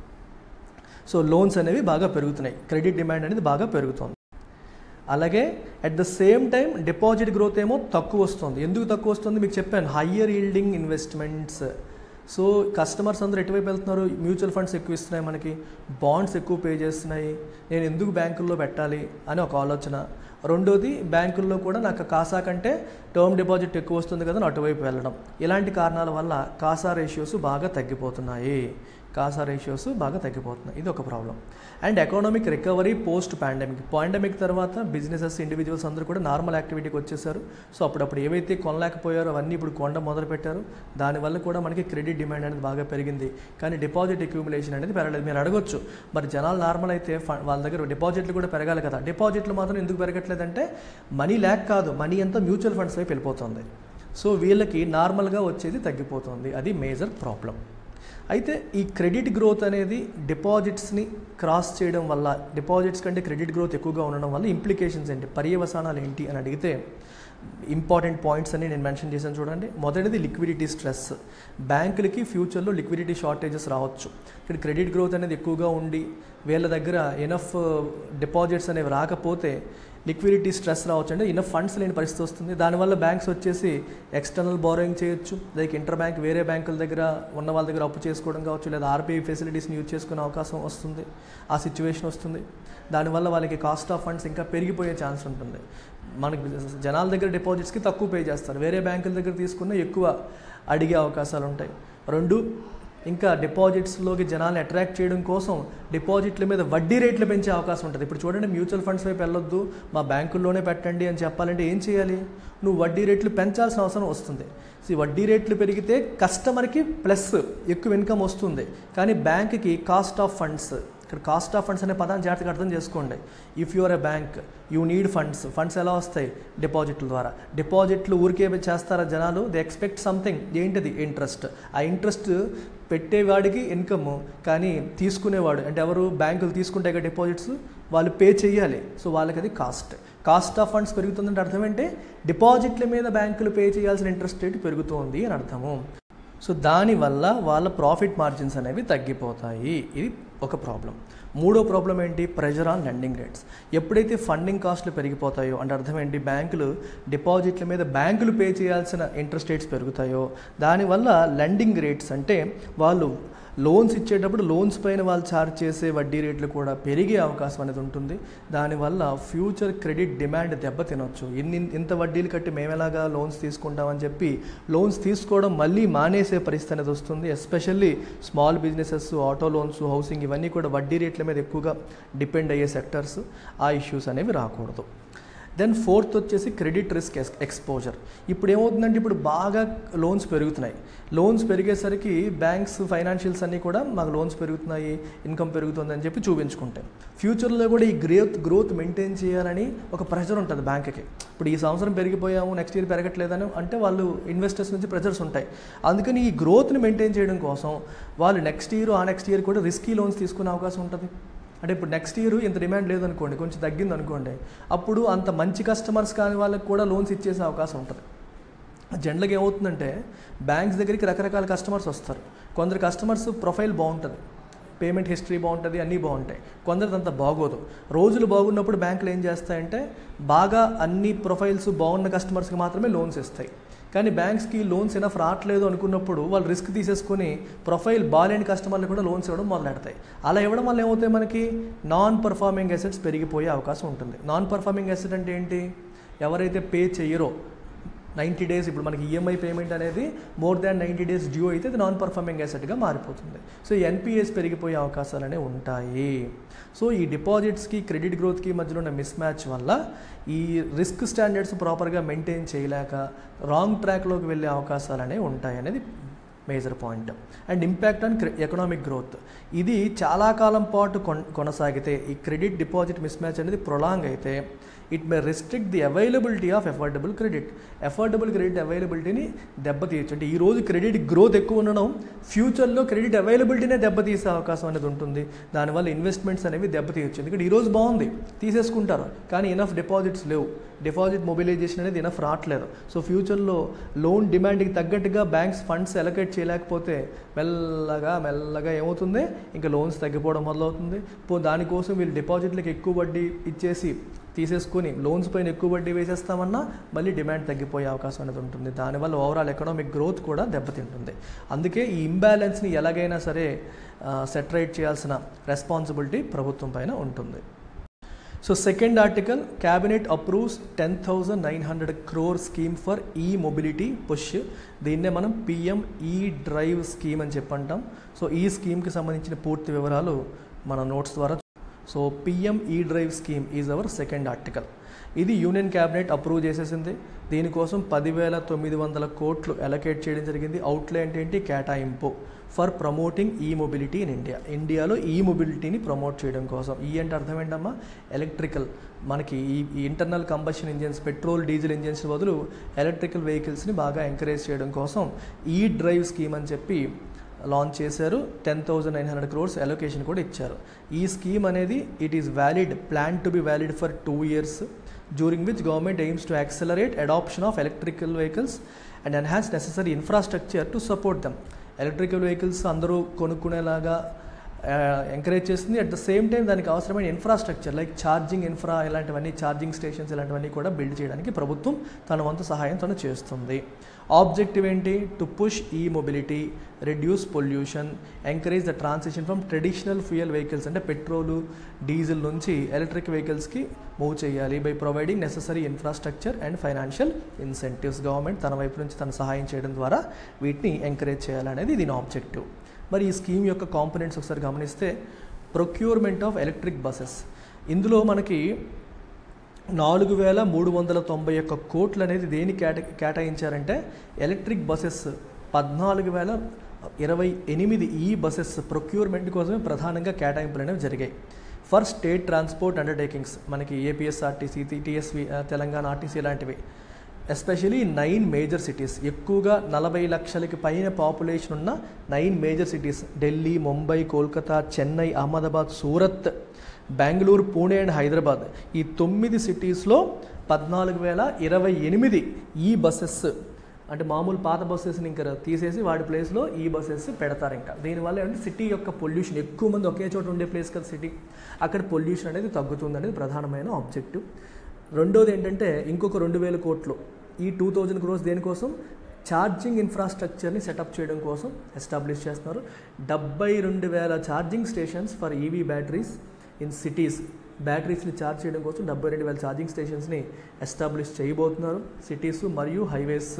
సో లోన్స్ అనేవి బాగా పెరుగుతున్నాయి క్రెడిట్ డిమాండ్ అనేది బాగా పెరుగుతుంది అలాగే at the same time deposit growth ఏమో తక్కువ వస్తుంది ఎందుకు తక్కువ వస్తుంది మీకు చెప్పాను higher yielding investments so customers అందరూ ఎటువైపు వెళ్తున్నారు మ్యూచువల్ ఫండ్స్ ఎక్కువ ఇస్తున్నాయి మనకి బాండ్స్ ఎక్కువ పే చేస్తున్నాయి నేను ఎందుకు బ్యాంకుల్లో పెట్టాలి అని ఒక ఆలోచన రెండోది బ్యాంకుల్లో కూడా నాకు కాసా కంటే టర్మ్ డిపాజిట్ ఎక్కువ వస్తుంది కదా అని అటువైపు వెళ్ళడం ఇలాంటి కారణాల వల్ల కాసా రేషియోస్ బాగా తగ్గిపోతున్నాయి కాసా రేషియోస్ బాగా తగ్గిపోతున్నాయి ఇది ఒక problem and economic recovery post pandemic pandemic తర్వాత బిజినెసెస్ ఇండివిజువల్స్ అందరూ కూడా నార్మల్ యాక్టివిటీకి వచ్చేసారు సో అప్పుడప్పుడు ఏవైతే కొనలేకపోయారో అవన్నీ ఇప్పుడు కొండ మొదలు పెట్టారు దానివల్ల కూడా మనకి క్రెడిట్ డిమాండ్ అనేది బాగా పెరిగింది కానీ డిపాజిట్ అక్యూములేషన్ అనేది పెరగలేదు మీరు అడగొచ్చు మరి జనాలు నార్మల్ అయితే ఫ- వాళ్ళ దగ్గర డిపాజిట్లు కూడా పెరగాలి కదా డిపాజిట్లు మాత్రం ఎందుకు పెరగట్లేదంటే మనీ ల్యాక్ కాదు మనీ అంతా మ్యూచువల్ ఫండ్స్ వైపు వెళ్ళిపోతుంది సో వీళ్ళకి నార్మల్గా వచ్చేది తగ్గిపోతుంది అది మేజర్ ప్రాబ్లం అయితే ఈ క్రెడిట్ గ్రోత్ అనేది డిపాజిట్స్ని క్రాస్ చేయడం వల్ల డిపాజిట్స్ కంటే క్రెడిట్ గ్రోత్ ఎక్కువగా ఉండడం వల్ల ఇంప్లికేషన్స్ ఏంటి పర్యవసానాలు ఏంటి అని అడిగితే ఇంపార్టెంట్ పాయింట్స్ అని నేను మెన్షన్ చేశాను చూడండి మొదటిది లిక్విడిటీ స్ట్రెస్ బ్యాంకులకి ఫ్యూచర్లో లిక్విడిటీ షార్టేజెస్ రావచ్చు ఇక్కడ క్రెడిట్ గ్రోత్ అనేది ఎక్కువగా ఉండి వీళ్ళ దగ్గర ఎనఫ్ డిపాజిట్స్ అనేవి రాకపోతే లిక్విడిటీ స్ట్రెస్ రావచ్చు అంటే ఇనఫ్ ఫండ్స్ లేని పరిస్థితి వస్తుంది దానివల్ల బ్యాంక్స్ వచ్చేసి ఎక్స్టర్నల్ బారోయింగ్ చేయొచ్చు లైక్ ఇంటర్ బ్యాంక్ వేరే బ్యాంకుల దగ్గర ఉన్న వాళ్ళ దగ్గర అప్పు చేసుకోవడం కావచ్చు లేదా ఆర్బీఐ ఫెసిలిటీస్ని యూజ్ చేసుకునే అవకాశం వస్తుంది ఆ సిచ్యువేషన్ వస్తుంది దానివల్ల వాళ్ళకి కాస్ట్ ఆఫ్ ఫండ్స్ ఇంకా పెరిగిపోయే ఛాన్స్ ఉంటుంది మనకి జనాల దగ్గర డిపాజిట్స్కి తక్కువ పే చేస్తారు వేరే బ్యాంకుల దగ్గర తీసుకున్న ఎక్కువ అడిగే అవకాశాలు ఉంటాయి రెండు ఇంకా డిపాజిట్స్లోకి జనాల్ని అట్రాక్ట్ చేయడం కోసం డిపాజిట్ల మీద వడ్డీ రేట్లు పెంచే అవకాశం ఉంటుంది ఇప్పుడు చూడండి మ్యూచువల్ ఫండ్స్ వైపు వెళ్ళొద్దు మా బ్యాంకుల్లోనే పెట్టండి అని చెప్పాలంటే ఏం చేయాలి నువ్వు వడ్డీ రేట్లు పెంచాల్సిన అవసరం వస్తుంది సో ఈ వడ్డీ రేట్లు పెరిగితే కస్టమర్కి ప్లస్ ఎక్కువ ఇన్కమ్ వస్తుంది కానీ బ్యాంక్కి కాస్ట్ ఆఫ్ ఫండ్స్ ఇక్కడ కాస్ట్ ఆఫ్ ఫండ్స్ అనే పదాన్ని జాగ్రత్తగా అర్థం చేసుకోండి if you're a bank you need funds funds ఎలా వస్తాయి డిపాజిట్ల ద్వారా డిపాజిట్లు ఊరికే చేస్తారా జనాలు దే ఎక్స్పెక్ట్ సంథింగ్ ఏంటిది ఇంట్రెస్ట్ ఆ ఇంట్రెస్ట్ పెట్టేవాడికి ఇన్కమ్ కానీ తీసుకునేవాడు అంటే ఎవరు బ్యాంకులు తీసుకుంటాయి కదా డిపాజిట్స్ వాళ్ళు పే చేయాలి సో వాళ్ళకి అది కాస్ట్ కాస్ట్ ఆఫ్ ఫండ్స్ పెరుగుతుందంటే అర్థం ఏంటి డిపాజిట్ల మీద బ్యాంకులు పే చేయాల్సిన ఇంట్రెస్ట్ రేట్ పెరుగుతోంది అని అర్థము సో దానివల్ల వాళ్ళ ప్రాఫిట్ మార్జిన్స్ అనేవి తగ్గిపోతాయి ఇది ఒక ప్రాబ్లం మూడో ప్రాబ్లం ఏంటి ప్రెజర్ ఆన్ లెండింగ్ రేట్స్ ఎప్పుడైతే ఫండింగ్ కాస్ట్లు పెరిగిపోతాయో అంటే అర్థం ఏంటి బ్యాంకులు డిపాజిట్ల మీద బ్యాంకులు పే చేయాల్సిన ఇంట్రెస్ట్ రేట్స్ పెరుగుతాయో దానివల్ల లెండింగ్ రేట్స్ అంటే వాళ్ళు లోన్స్ ఇచ్చేటప్పుడు లోన్స్ పైన వాళ్ళు ఛార్జ్ చేసే వడ్డీ రేట్లు కూడా పెరిగే అవకాశం అనేది ఉంటుంది దానివల్ల ఫ్యూచర్ క్రెడిట్ డిమాండ్ దెబ్బతినొచ్చు ఇన్ని ఇంత వడ్డీలు కట్టి మేము ఎలాగా లోన్స్ తీసుకుంటామని చెప్పి లోన్స్ తీసుకోవడం మళ్ళీ మానేసే పరిస్థితి అనేది వస్తుంది especially small businesses auto loans housing ఇవన్నీ కూడా వడ్డీ రేట్ల మీద ఎక్కువగా డిపెండ్ అయ్యే సెక్టర్స్ ఆ ఇష్యూస్ అనేవి రాకూడదు దెన్ ఫోర్త్ వచ్చేసి క్రెడిట్ రిస్క్ ఎక్స్పోజర్ ఇప్పుడు ఏమవుతుందంటే ఇప్పుడు బాగా లోన్స్ పెరుగుతున్నాయి లోన్స్ పెరిగేసరికి బ్యాంక్స్ ఫైనాన్షియల్స్ అన్నీ కూడా మాకు లోన్స్ పెరుగుతున్నాయి ఇన్కమ్ పెరుగుతుంది అని చెప్పి చూపించుకుంటాయి ఫ్యూచర్లో కూడా ఈ గ్రోత్ గ్రోత్ మెయింటైన్ చేయాలని ఒక ప్రెషర్ ఉంటుంది బ్యాంక్కి ఇప్పుడు ఈ సంవత్సరం పెరిగిపోయాము నెక్స్ట్ ఇయర్ పెరగట్లేదని అంటే వాళ్ళు ఇన్వెస్టర్స్ నుంచి ప్రెషర్స్ ఉంటాయి అందుకని ఈ గ్రోత్ని మెయింటైన్ చేయడం కోసం వాళ్ళు నెక్స్ట్ ఇయర్ ఆ నెక్స్ట్ ఇయర్ కూడా రిస్కీ లోన్స్ తీసుకునే అవకాశం ఉంటుంది అంటే ఇప్పుడు నెక్స్ట్ ఇయర్ ఇంత డిమాండ్ లేదనుకోండి కొంచెం తగ్గింది అనుకోండి అప్పుడు అంత మంచి కస్టమర్స్ కాని వాళ్ళకి కూడా లోన్స్ ఇచ్చేసే అవకాశం ఉంటుంది జనరల్గా ఏమవుతుందంటే బ్యాంక్స్ దగ్గరికి రకరకాల కస్టమర్స్ వస్తారు కొందరు కస్టమర్స్ ప్రొఫైల్ బాగుంటుంది పేమెంట్ హిస్టరీ బాగుంటుంది అన్నీ బాగుంటాయి కొందరిది అంత బాగోదు రోజులు బాగున్నప్పుడు బ్యాంకులు ఏం చేస్తాయంటే బాగా అన్ని ప్రొఫైల్స్ బాగున్న కస్టమర్స్కి మాత్రమే లోన్స్ ఇస్తాయి కానీ బ్యాంక్స్కి లోన్స్ ఎనఫ్ రావట్లేదు అనుకున్నప్పుడు వాళ్ళు రిస్క్ తీసేసుకొని ప్రొఫైల్ బాలేని కస్టమర్లు కూడా లోన్స్ ఇవ్వడం మొదలెడతాయి అలా ఇవ్వడం వల్ల ఏమవుతాయి మనకి నాన్ పర్ఫార్మింగ్ అసెట్స్ పెరిగిపోయే అవకాశం ఉంటుంది నాన్ పర్ఫార్మింగ్ అసెట్ అంటే ఏంటి ఎవరైతే పే చేయరో నైంటీ డేస్ ఇప్పుడు మనకి ఈఎంఐ పేమెంట్ అనేది more than ninety days due అయితే అది నాన్ పర్ఫార్మింగ్ అసెట్గా మారిపోతుంది సో ఎన్పిఎస్ పెరిగిపోయే అవకాశాలు అనేవి ఉంటాయి సో ఈ డిపాజిట్స్కి క్రెడిట్ గ్రోత్కి మధ్యలో ఉన్న మిస్ మ్యాచ్ వల్ల ఈ రిస్క్ స్టాండర్డ్స్ ప్రాపర్గా మెయింటైన్ చేయలేక రాంగ్ ట్రాక్లోకి వెళ్ళే అవకాశాలు అనేవి ఉంటాయి అనేది major point and impact on economic growth ఇది చాలా కాలం పాటు కొన్ కొనసాగితే ఈ క్రెడిట్ డిపాజిట్ మిస్ మ్యాచ్ అనేది ప్రొలాంగ్ అయితే it may restrict the availability of affordable credit affordable credit అవైలబిలిటీని దెబ్బతీయచ్చు అంటే ఈరోజు క్రెడిట్ గ్రోత్ ఎక్కువ ఉండడం ఫ్యూచర్లో క్రెడిట్ అవైలబిలిటీనే దెబ్బతీసే అవకాశం అనేది ఉంటుంది దానివల్ల ఇన్వెస్ట్మెంట్స్ అనేవి దెబ్బతీయచ్చు ఎందుకంటే ఈరోజు బాగుంది తీసేసుకుంటారు కానీ ఇనఫ్ డిపాజిట్స్ లేవు డిపాజిట్ మొబిలైజేషన్ అనేది ఇనఫ్ రావట్లేదు సో ఫ్యూచర్లో లోన్ డిమాండ్కి తగ్గట్టుగా బ్యాంక్స్ ఫండ్స్ ఎలకేట్ చేయలేకపోతే మెల్లగా మెల్లగా ఏమవుతుంది ఇంకా లోన్స్ తగ్గిపోవడం మొదలవుతుంది పో దానికోసం వీళ్ళు డిపాజిట్లకు ఎక్కువ వడ్డీ ఇచ్చేసి తీసేసుకొని లోన్స్ పైన ఎక్కువ వడ్డీ వేసేస్తామన్నా మళ్ళీ డిమాండ్ తగ్గిపోయే అవకాశం అనేది ఉంటుంది దానివల్ల ఓవరాల్ ఎకనామిక్ గ్రోత్ కూడా దెబ్బతింటుంది అందుకే ఈ ఇంబ్యాలెన్స్ని ఎలాగైనా సరే సెటరేట్ చేయాల్సిన రెస్పాన్సిబిలిటీ ప్రభుత్వం పైన ఉంటుంది so second article cabinet approves ten thousand nine hundred crore scheme for E mobility push దీన్నే మనం పిఎం ఈ డ్రైవ్ స్కీమ్ అని చెప్పంటాం సో ఈ స్కీమ్కి సంబంధించిన పూర్తి వివరాలు మన నోట్స్ ద్వారా so PM E drive scheme is our second article ఇది యూనియన్ క్యాబినెట్ అప్రూవ్ చేసేసింది దీనికోసం పదివేల తొమ్మిది వందల కోట్లు అలొకేట్ చేయడం జరిగింది అవుట్లే అంటే ఏంటి కేటాయింపు for promoting E mobility in India ఇండియాలో ఈ మొబిలిటీని ప్రమోట్ చేయడం కోసం ఈ అంటే అర్థం ఏంటమ్మా ఎలక్ట్రికల్ మనకి ఈ ఈ internal combustion engines petrol diesel engines బదులు ఎలక్ట్రికల్ వెహికల్స్ని బాగా ఎంకరేజ్ చేయడం కోసం ఈ డ్రైవ్ స్కీమ్ అని చెప్పి లాంచ్ చేశారు ten thousand nine hundred crores allocation కూడా ఇచ్చారు ఈ స్కీమ్ అనేది it is valid plan to be valid for two years during which government aims to accelerate adoption of electrical vehicles and enhance necessary infrastructure to support them electrical vehicles అందరూ కొనుక్కునేలాగా ఎంకరేజ్ చేస్తుంది అట్ ద సేమ్ టైం దానికి అవసరమైన ఇన్ఫ్రాస్ట్రక్చర్ లైక్ ఛార్జింగ్ ఇన్ఫ్రా ఇలాంటివన్నీ ఛార్జింగ్ స్టేషన్స్ ఇలాంటివన్నీ కూడా బిల్డ్ చేయడానికి ప్రభుత్వం తన వంతు సహాయం తను చేస్తుంది ఆబ్జెక్టివ్ ఏంటి to push E mobility reduce pollution encourage the transition from traditional fuel vehicles అంటే పెట్రోలు డీజిల్ నుంచి ఎలక్ట్రిక్ వెహికల్స్కి మూవ్ చేయాలి by providing necessary infrastructure and financial incentives government తన వైపు నుంచి తన సహాయం చేయడం ద్వారా వీటిని ఎంకరేజ్ చేయాలనేది దీని ఆబ్జెక్టివ్ మరి ఈ స్కీమ్ యొక్క కాంపోనెంట్స్ ఒకసారి గమనిస్తే ప్రొక్యూర్మెంట్ ఆఫ్ ఎలక్ట్రిక్ బస్సెస్ ఇందులో మనకి నాలుగు వేల మూడు వందల తొంభై ఒక్క కోట్లు అనేది దేని కేటా కేటాయించారంటే ఎలక్ట్రిక్ బస్సెస్ పద్నాలుగు వేల ఇరవై ఎనిమిది ఈ బస్సెస్ ప్రొక్యూర్మెంట్ కోసమే ప్రధానంగా కేటాయింపులు అనేవి జరిగాయి ఫర్ స్టేట్ ట్రాన్స్పోర్ట్ అండర్టేకింగ్స్ మనకి ఏపీఎస్ఆర్టీసీ టీఎస్వి తెలంగాణ ఆర్టీసీ లాంటివి ఎస్పెషలీ నైన్ మేజర్ సిటీస్ ఎక్కువగా నలభై లక్షలకి పైన పాపులేషన్ ఉన్న nine major cities Delhi Mumbai Kolkata Chennai Ahmedabad Surat Bengaluru Pune and Hyderabad ఈ తొమ్మిది సిటీస్లో పద్నాలుగు వేల ఇరవై ఎనిమిది ఈ బస్సెస్ అంటే మామూలు పాత బస్సెస్ని ఇంకా తీసేసి వాడి ప్లేస్లో ఈ బస్సెస్ పెడతారు ఇంకా దీనివల్ల ఏంటంటే సిటీ యొక్క పొల్యూషన్ ఎక్కువ మంది ఒకే చోట ఉండే ప్లేస్ కదా సిటీ అక్కడ పొల్యూషన్ అనేది తగ్గుతుంది అనేది ప్రధానమైన ఆబ్జెక్టివ్ రెండోది ఏంటంటే ఇంకొక రెండు వేల కోట్లు ఈ టూ థౌజండ్ క్రోర్స్ దేనికోసం ఛార్జింగ్ ఇన్ఫ్రాస్ట్రక్చర్ని సెటప్ చేయడం కోసం ఎస్టాబ్లిష్ చేస్తున్నారు డెబ్బై రెండు వేల charging stations for EV batteries in cities బ్యాటరీస్ని ఛార్జ్ చేయడం కోసం డెబ్బై రెండు వేల ఛార్జింగ్ స్టేషన్స్ని ఎస్టాబ్లిష్ చేయబోతున్నారు సిటీస్ మరియు హైవేస్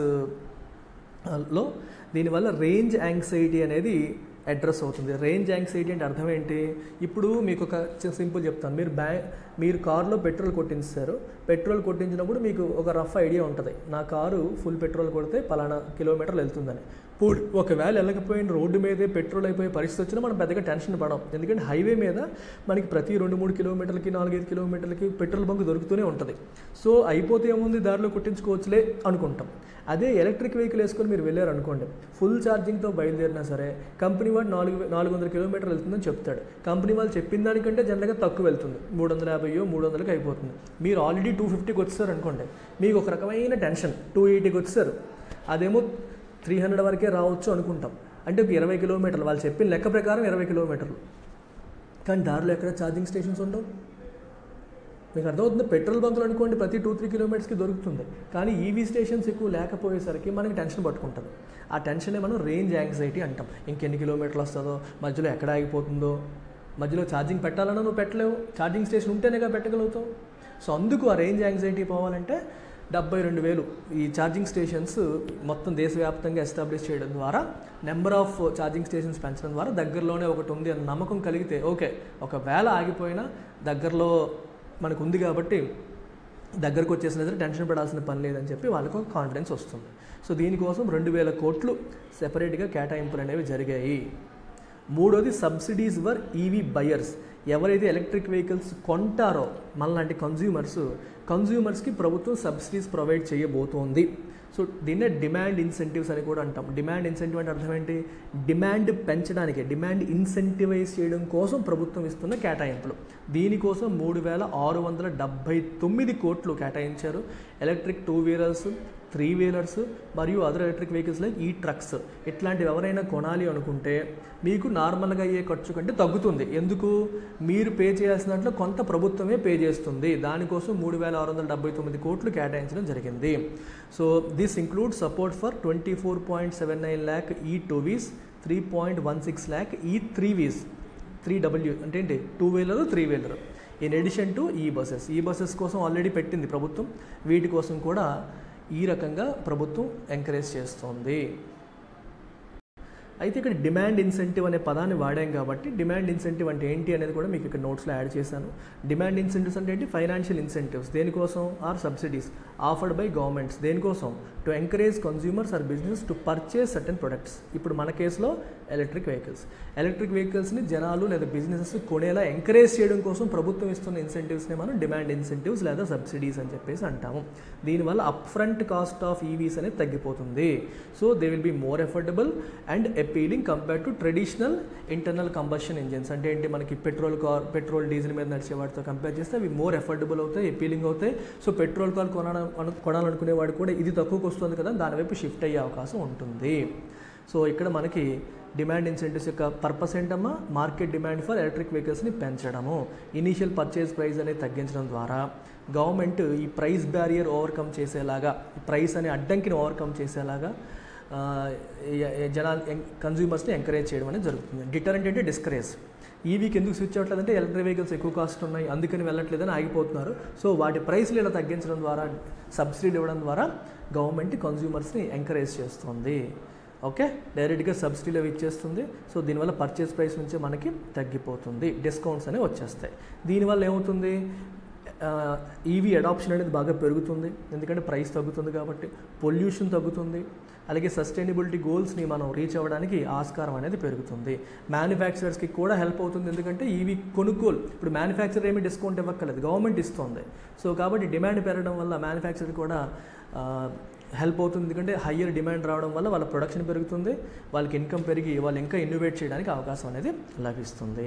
లో దీనివల్ల రేంజ్ యాంగ్జైటీ అనేది అడ్రస్ అవుతుంది రేంజ్ యాంగ్జైటీ అంటే అర్థం ఏంటి ఇప్పుడు మీకు ఒక సింపుల్ చెప్తాను మీరు బ్యా మీరు కారులో పెట్రోల్ కొట్టించారు పెట్రోల్ కొట్టించినప్పుడు మీకు ఒక రఫ్ ఐడియా ఉంటుంది నా కారు ఫుల్ పెట్రోల్ కొడితే పలానా కిలోమీటర్లు వెళ్తుందని ఇప్పుడు ఒకవేళ వెళ్ళకపోయిన రోడ్డు మీదే పెట్రోల్ అయిపోయే పరిస్థితి వచ్చినా మనం పెద్దగా టెన్షన్ పడం ఎందుకంటే హైవే మీద మనకి ప్రతి రెండు మూడు కిలోమీటర్లకి నాలుగైదు కిలోమీటర్లకి పెట్రోల్ బంక్ దొరుకుతూనే ఉంటుంది సో అయిపోతే ఏముంది దారిలో కొట్టించుకోవచ్చులే అనుకుంటాం అదే ఎలక్ట్రిక్ వెహికల్ వేసుకొని మీరు వెళ్ళారు అనుకోండి ఫుల్ ఛార్జింగ్తో బయలుదేరినా సరే కంపెనీ వాడు నాలుగు నాలుగు వందల కిలోమీటర్లు వెళ్తుందని చెప్తాడు కంపెనీ వాళ్ళు చెప్పిన దానికంటే జనరల్గా తక్కువ వెళ్తుంది మూడు వందల యాభైయో మూడు వందలకి అయిపోతుంది మీరు ఆల్రెడీ టూ ఫిఫ్టీకి వచ్చారు అనుకోండి మీకు ఒక రకమైన టెన్షన్ టూ ఎయిటీకి వచ్చారు అదేమో త్రీ హండ్రెడ్ వరకే రావచ్చు అనుకుంటాం అంటే ఒక ఇరవై కిలోమీటర్లు వాళ్ళు చెప్పిన లెక్క ప్రకారం ఇరవై కిలోమీటర్లు కానీ దారిలో ఎక్కడ ఛార్జింగ్ స్టేషన్స్ ఉండవు మీకు అర్థమవుతుంది పెట్రోల్ బంకులు అనుకోండి ప్రతి టూ త్రీ కిలోమీటర్స్కి దొరుకుతుంది కానీ ఈవీ స్టేషన్స్ ఎక్కువ లేకపోయేసరికి మనకి టెన్షన్ పట్టుకుంటుంది ఆ టెన్షనే మనం రేంజ్ యాంగ్జైటీ అంటాం ఇంకెన్ని కిలోమీటర్లు వస్తుందో మధ్యలో ఎక్కడ ఆగిపోతుందో మధ్యలో ఛార్జింగ్ పెట్టాలన్నా నువ్వు పెట్టలేవు ఛార్జింగ్ స్టేషన్ ఉంటేనేగా పెట్టగలుగుతావు సో అందుకు ఆ రేంజ్ యాంగ్జైటీ పోవాలంటే డెబ్బై రెండు వేలు ఈ ఛార్జింగ్ స్టేషన్స్ మొత్తం దేశవ్యాప్తంగా ఎస్టాబ్లిష్ చేయడం ద్వారా నెంబర్ ఆఫ్ ఛార్జింగ్ స్టేషన్స్ పెంచడం ద్వారా దగ్గరలోనే ఒకటి ఉంది అన్న నమ్మకం కలిగితే ఓకే ఒకవేళ ఆగిపోయినా దగ్గరలో మనకు ఉంది కాబట్టి దగ్గరకు వచ్చేసిన సరే టెన్షన్ పడాల్సిన పని లేదని చెప్పి వాళ్ళకు ఒక కాన్ఫిడెన్స్ వస్తుంది సో దీనికోసం రెండు వేల కోట్లు సెపరేట్గా కేటాయింపులు అనేవి జరిగాయి మూడోది సబ్సిడీస్ వర్ ఈవీ బయర్స్ ఎవరైతే ఎలక్ట్రిక్ వెహికల్స్ కొంటారో మనలాంటి కన్జ్యూమర్స్ కన్జ్యూమర్స్కి ప్రభుత్వం సబ్సిడీస్ ప్రొవైడ్ చేయబోతోంది సో దీన్నే డిమాండ్ ఇన్సెంటివ్స్ అని కూడా అంటాం డిమాండ్ ఇన్సెంటివ్ అంటే అర్థం ఏంటి డిమాండ్ పెంచడానికి డిమాండ్ ఇన్సెంటివైజ్ చేయడం కోసం ప్రభుత్వం ఇస్తున్న కేటాయింపులు దీనికోసం మూడు వేల ఆరు వందల డెబ్భై తొమ్మిది కోట్లు కేటాయించారు electric two wheelers three wheelers మరియు other electric vehicles like E trucks ఇట్లాంటివి ఎవరైనా కొనాలి అనుకుంటే మీకు నార్మల్గా అయ్యే ఖర్చు కంటే తగ్గుతుంది ఎందుకు మీరు పే చేయాల్సిన దాంట్లో కొంత ప్రభుత్వమే పే చేస్తుంది దానికోసం మూడు వేల ఆరు వందల డెబ్బై తొమ్మిది కోట్లు కేటాయించడం జరిగింది so this include support for twenty four point seven nine lakh E two Ws three point one six lakh E three Ws three W అంటే ఏంటి two wheeler three wheeler in addition to E buses E buses కోసం ఆల్రెడీ పెట్టింది ప్రభుత్వం వీటి కోసం కూడా ఈ రకంగా ప్రభుత్వం ఎంకరేజ్ చేస్తోంది అయితే ఇక్కడ డిమాండ్ ఇన్సెంటివ్ అనే పదాన్ని వాడాం కాబట్టి డిమాండ్ ఇన్సెంటివ్ అంటే ఏంటి అనేది కూడా మీకు ఇక్కడ నోట్స్లో యాడ్ చేశాను డిమాండ్ ఇన్సెంటివ్స్ అంటే ఏంటి ఫైనాన్షియల్ ఇన్సెంటివ్స్ దేనికోసం or subsidies offered by governments దేనికోసం to encourage consumers or business to purchase certain products ఇప్పుడు మన కేసులో ఎలక్ట్రిక్ వెహికల్స్ ఎలక్ట్రిక్ వెహికల్స్ని జనాలు లేదా బిజినెసెస్ కొనేలా ఎంకరేజ్ చేయడం కోసం ప్రభుత్వం ఇస్తున్న ఇన్సెంటివ్స్ని మనం డిమాండ్ ఇన్సెంటివ్స్ లేదా సబ్సిడీస్ అని చెప్పేసి అంటాము దీనివల్ల up front cost of EVs అనేది తగ్గిపోతుంది so they will be more affordable and appealing compare to traditional internal combustion engines అంటే ఏంటి మనకి పెట్రోల్ కార్ పెట్రోల్ డీజిల్ మీద నడిచే వాటితో కంపేర్ చేస్తే అవి మోర్ ఎఫోర్డబుల్ అవుతాయి అపీలింగ్ అవుతాయి సో పెట్రోల్ కార్ కొనాల కొనాలనుకునే వాడు కూడా ఇది తక్కువకి వస్తుంది కదా దాని వైపు షిఫ్ట్ అయ్యే అవకాశం ఉంటుంది సో ఇక్కడ మనకి డిమాండ్ ఇన్సెంటివ్స్ యొక్క పర్పస్ ఏంటమ్మా మార్కెట్ డిమాండ్ ఫర్ ఎలక్ట్రిక్ వెహికల్స్ని పెంచడము ఇనీషియల్ పర్చేస్ ప్రైస్ అనేది తగ్గించడం ద్వారా గవర్నమెంట్ ఈ ప్రైస్ బ్యారియర్ ఓవర్కమ్ చేసేలాగా ఈ ప్రైస్ అనే అడ్డంకిని ఓవర్కమ్ చేసేలాగా ఆ, ఎ- ఎ- జనాలు కన్జ్యూమర్స్ని ఎంకరేజ్ చేయడం అనేది జరుగుతుంది డిటరెంట్ అంటే డిస్కరేజ్ ఈవీకి ఎందుకు స్విచ్ అవ్వట్లేదంటే ఎలక్ట్రిక్ వెహికల్స్ ఎక్కువ కాస్ట్ ఉన్నాయి అందుకని వెళ్ళట్లేదని ఆగిపోతున్నారు సో వాటి ప్రైస్లు ఇలా తగ్గించడం ద్వారా సబ్సిడీ ఇవ్వడం ద్వారా గవర్నమెంట్ కన్జ్యూమర్స్ని ఎంకరేజ్ చేస్తుంది ఓకే డైరెక్ట్గా సబ్సిడీలు అవి ఇచ్చేస్తుంది సో దీనివల్ల పర్చేస్ ప్రైస్ నుంచి మనకి తగ్గిపోతుంది డిస్కౌంట్స్ అనేవి వచ్చేస్తాయి దీనివల్ల ఏమవుతుంది ఈవీ అడాప్షన్ అనేది బాగా పెరుగుతుంది ఎందుకంటే ప్రైస్ తగ్గుతుంది కాబట్టి పొల్యూషన్ తగ్గుతుంది అలాగే సస్టైనబిలిటీ గోల్స్ని మనం రీచ్ అవ్వడానికి ఆస్కారం అనేది పెరుగుతుంది మ్యానుఫ్యాక్చరర్స్కి కూడా హెల్ప్ అవుతుంది ఎందుకంటే ఈవీ కొనుగోలు ఇప్పుడు మ్యానుఫ్యాక్చరర్ ఏమీ డిస్కౌంట్ ఇవ్వక్కర్లేదు గవర్నమెంట్ ఇస్తుంది సో కాబట్టి డిమాండ్ పెరగడం వల్ల మ్యానుఫ్యాక్చరర్ కూడా హెల్ప్ అవుతుంది ఎందుకంటే హయ్యర్ డిమాండ్ రావడం వల్ల వాళ్ళ ప్రొడక్షన్ పెరుగుతుంది వాళ్ళకి ఇన్కమ్ పెరిగి వాళ్ళు ఇంకా ఇన్నోవేట్ చేయడానికి అవకాశం అనేది లభిస్తుంది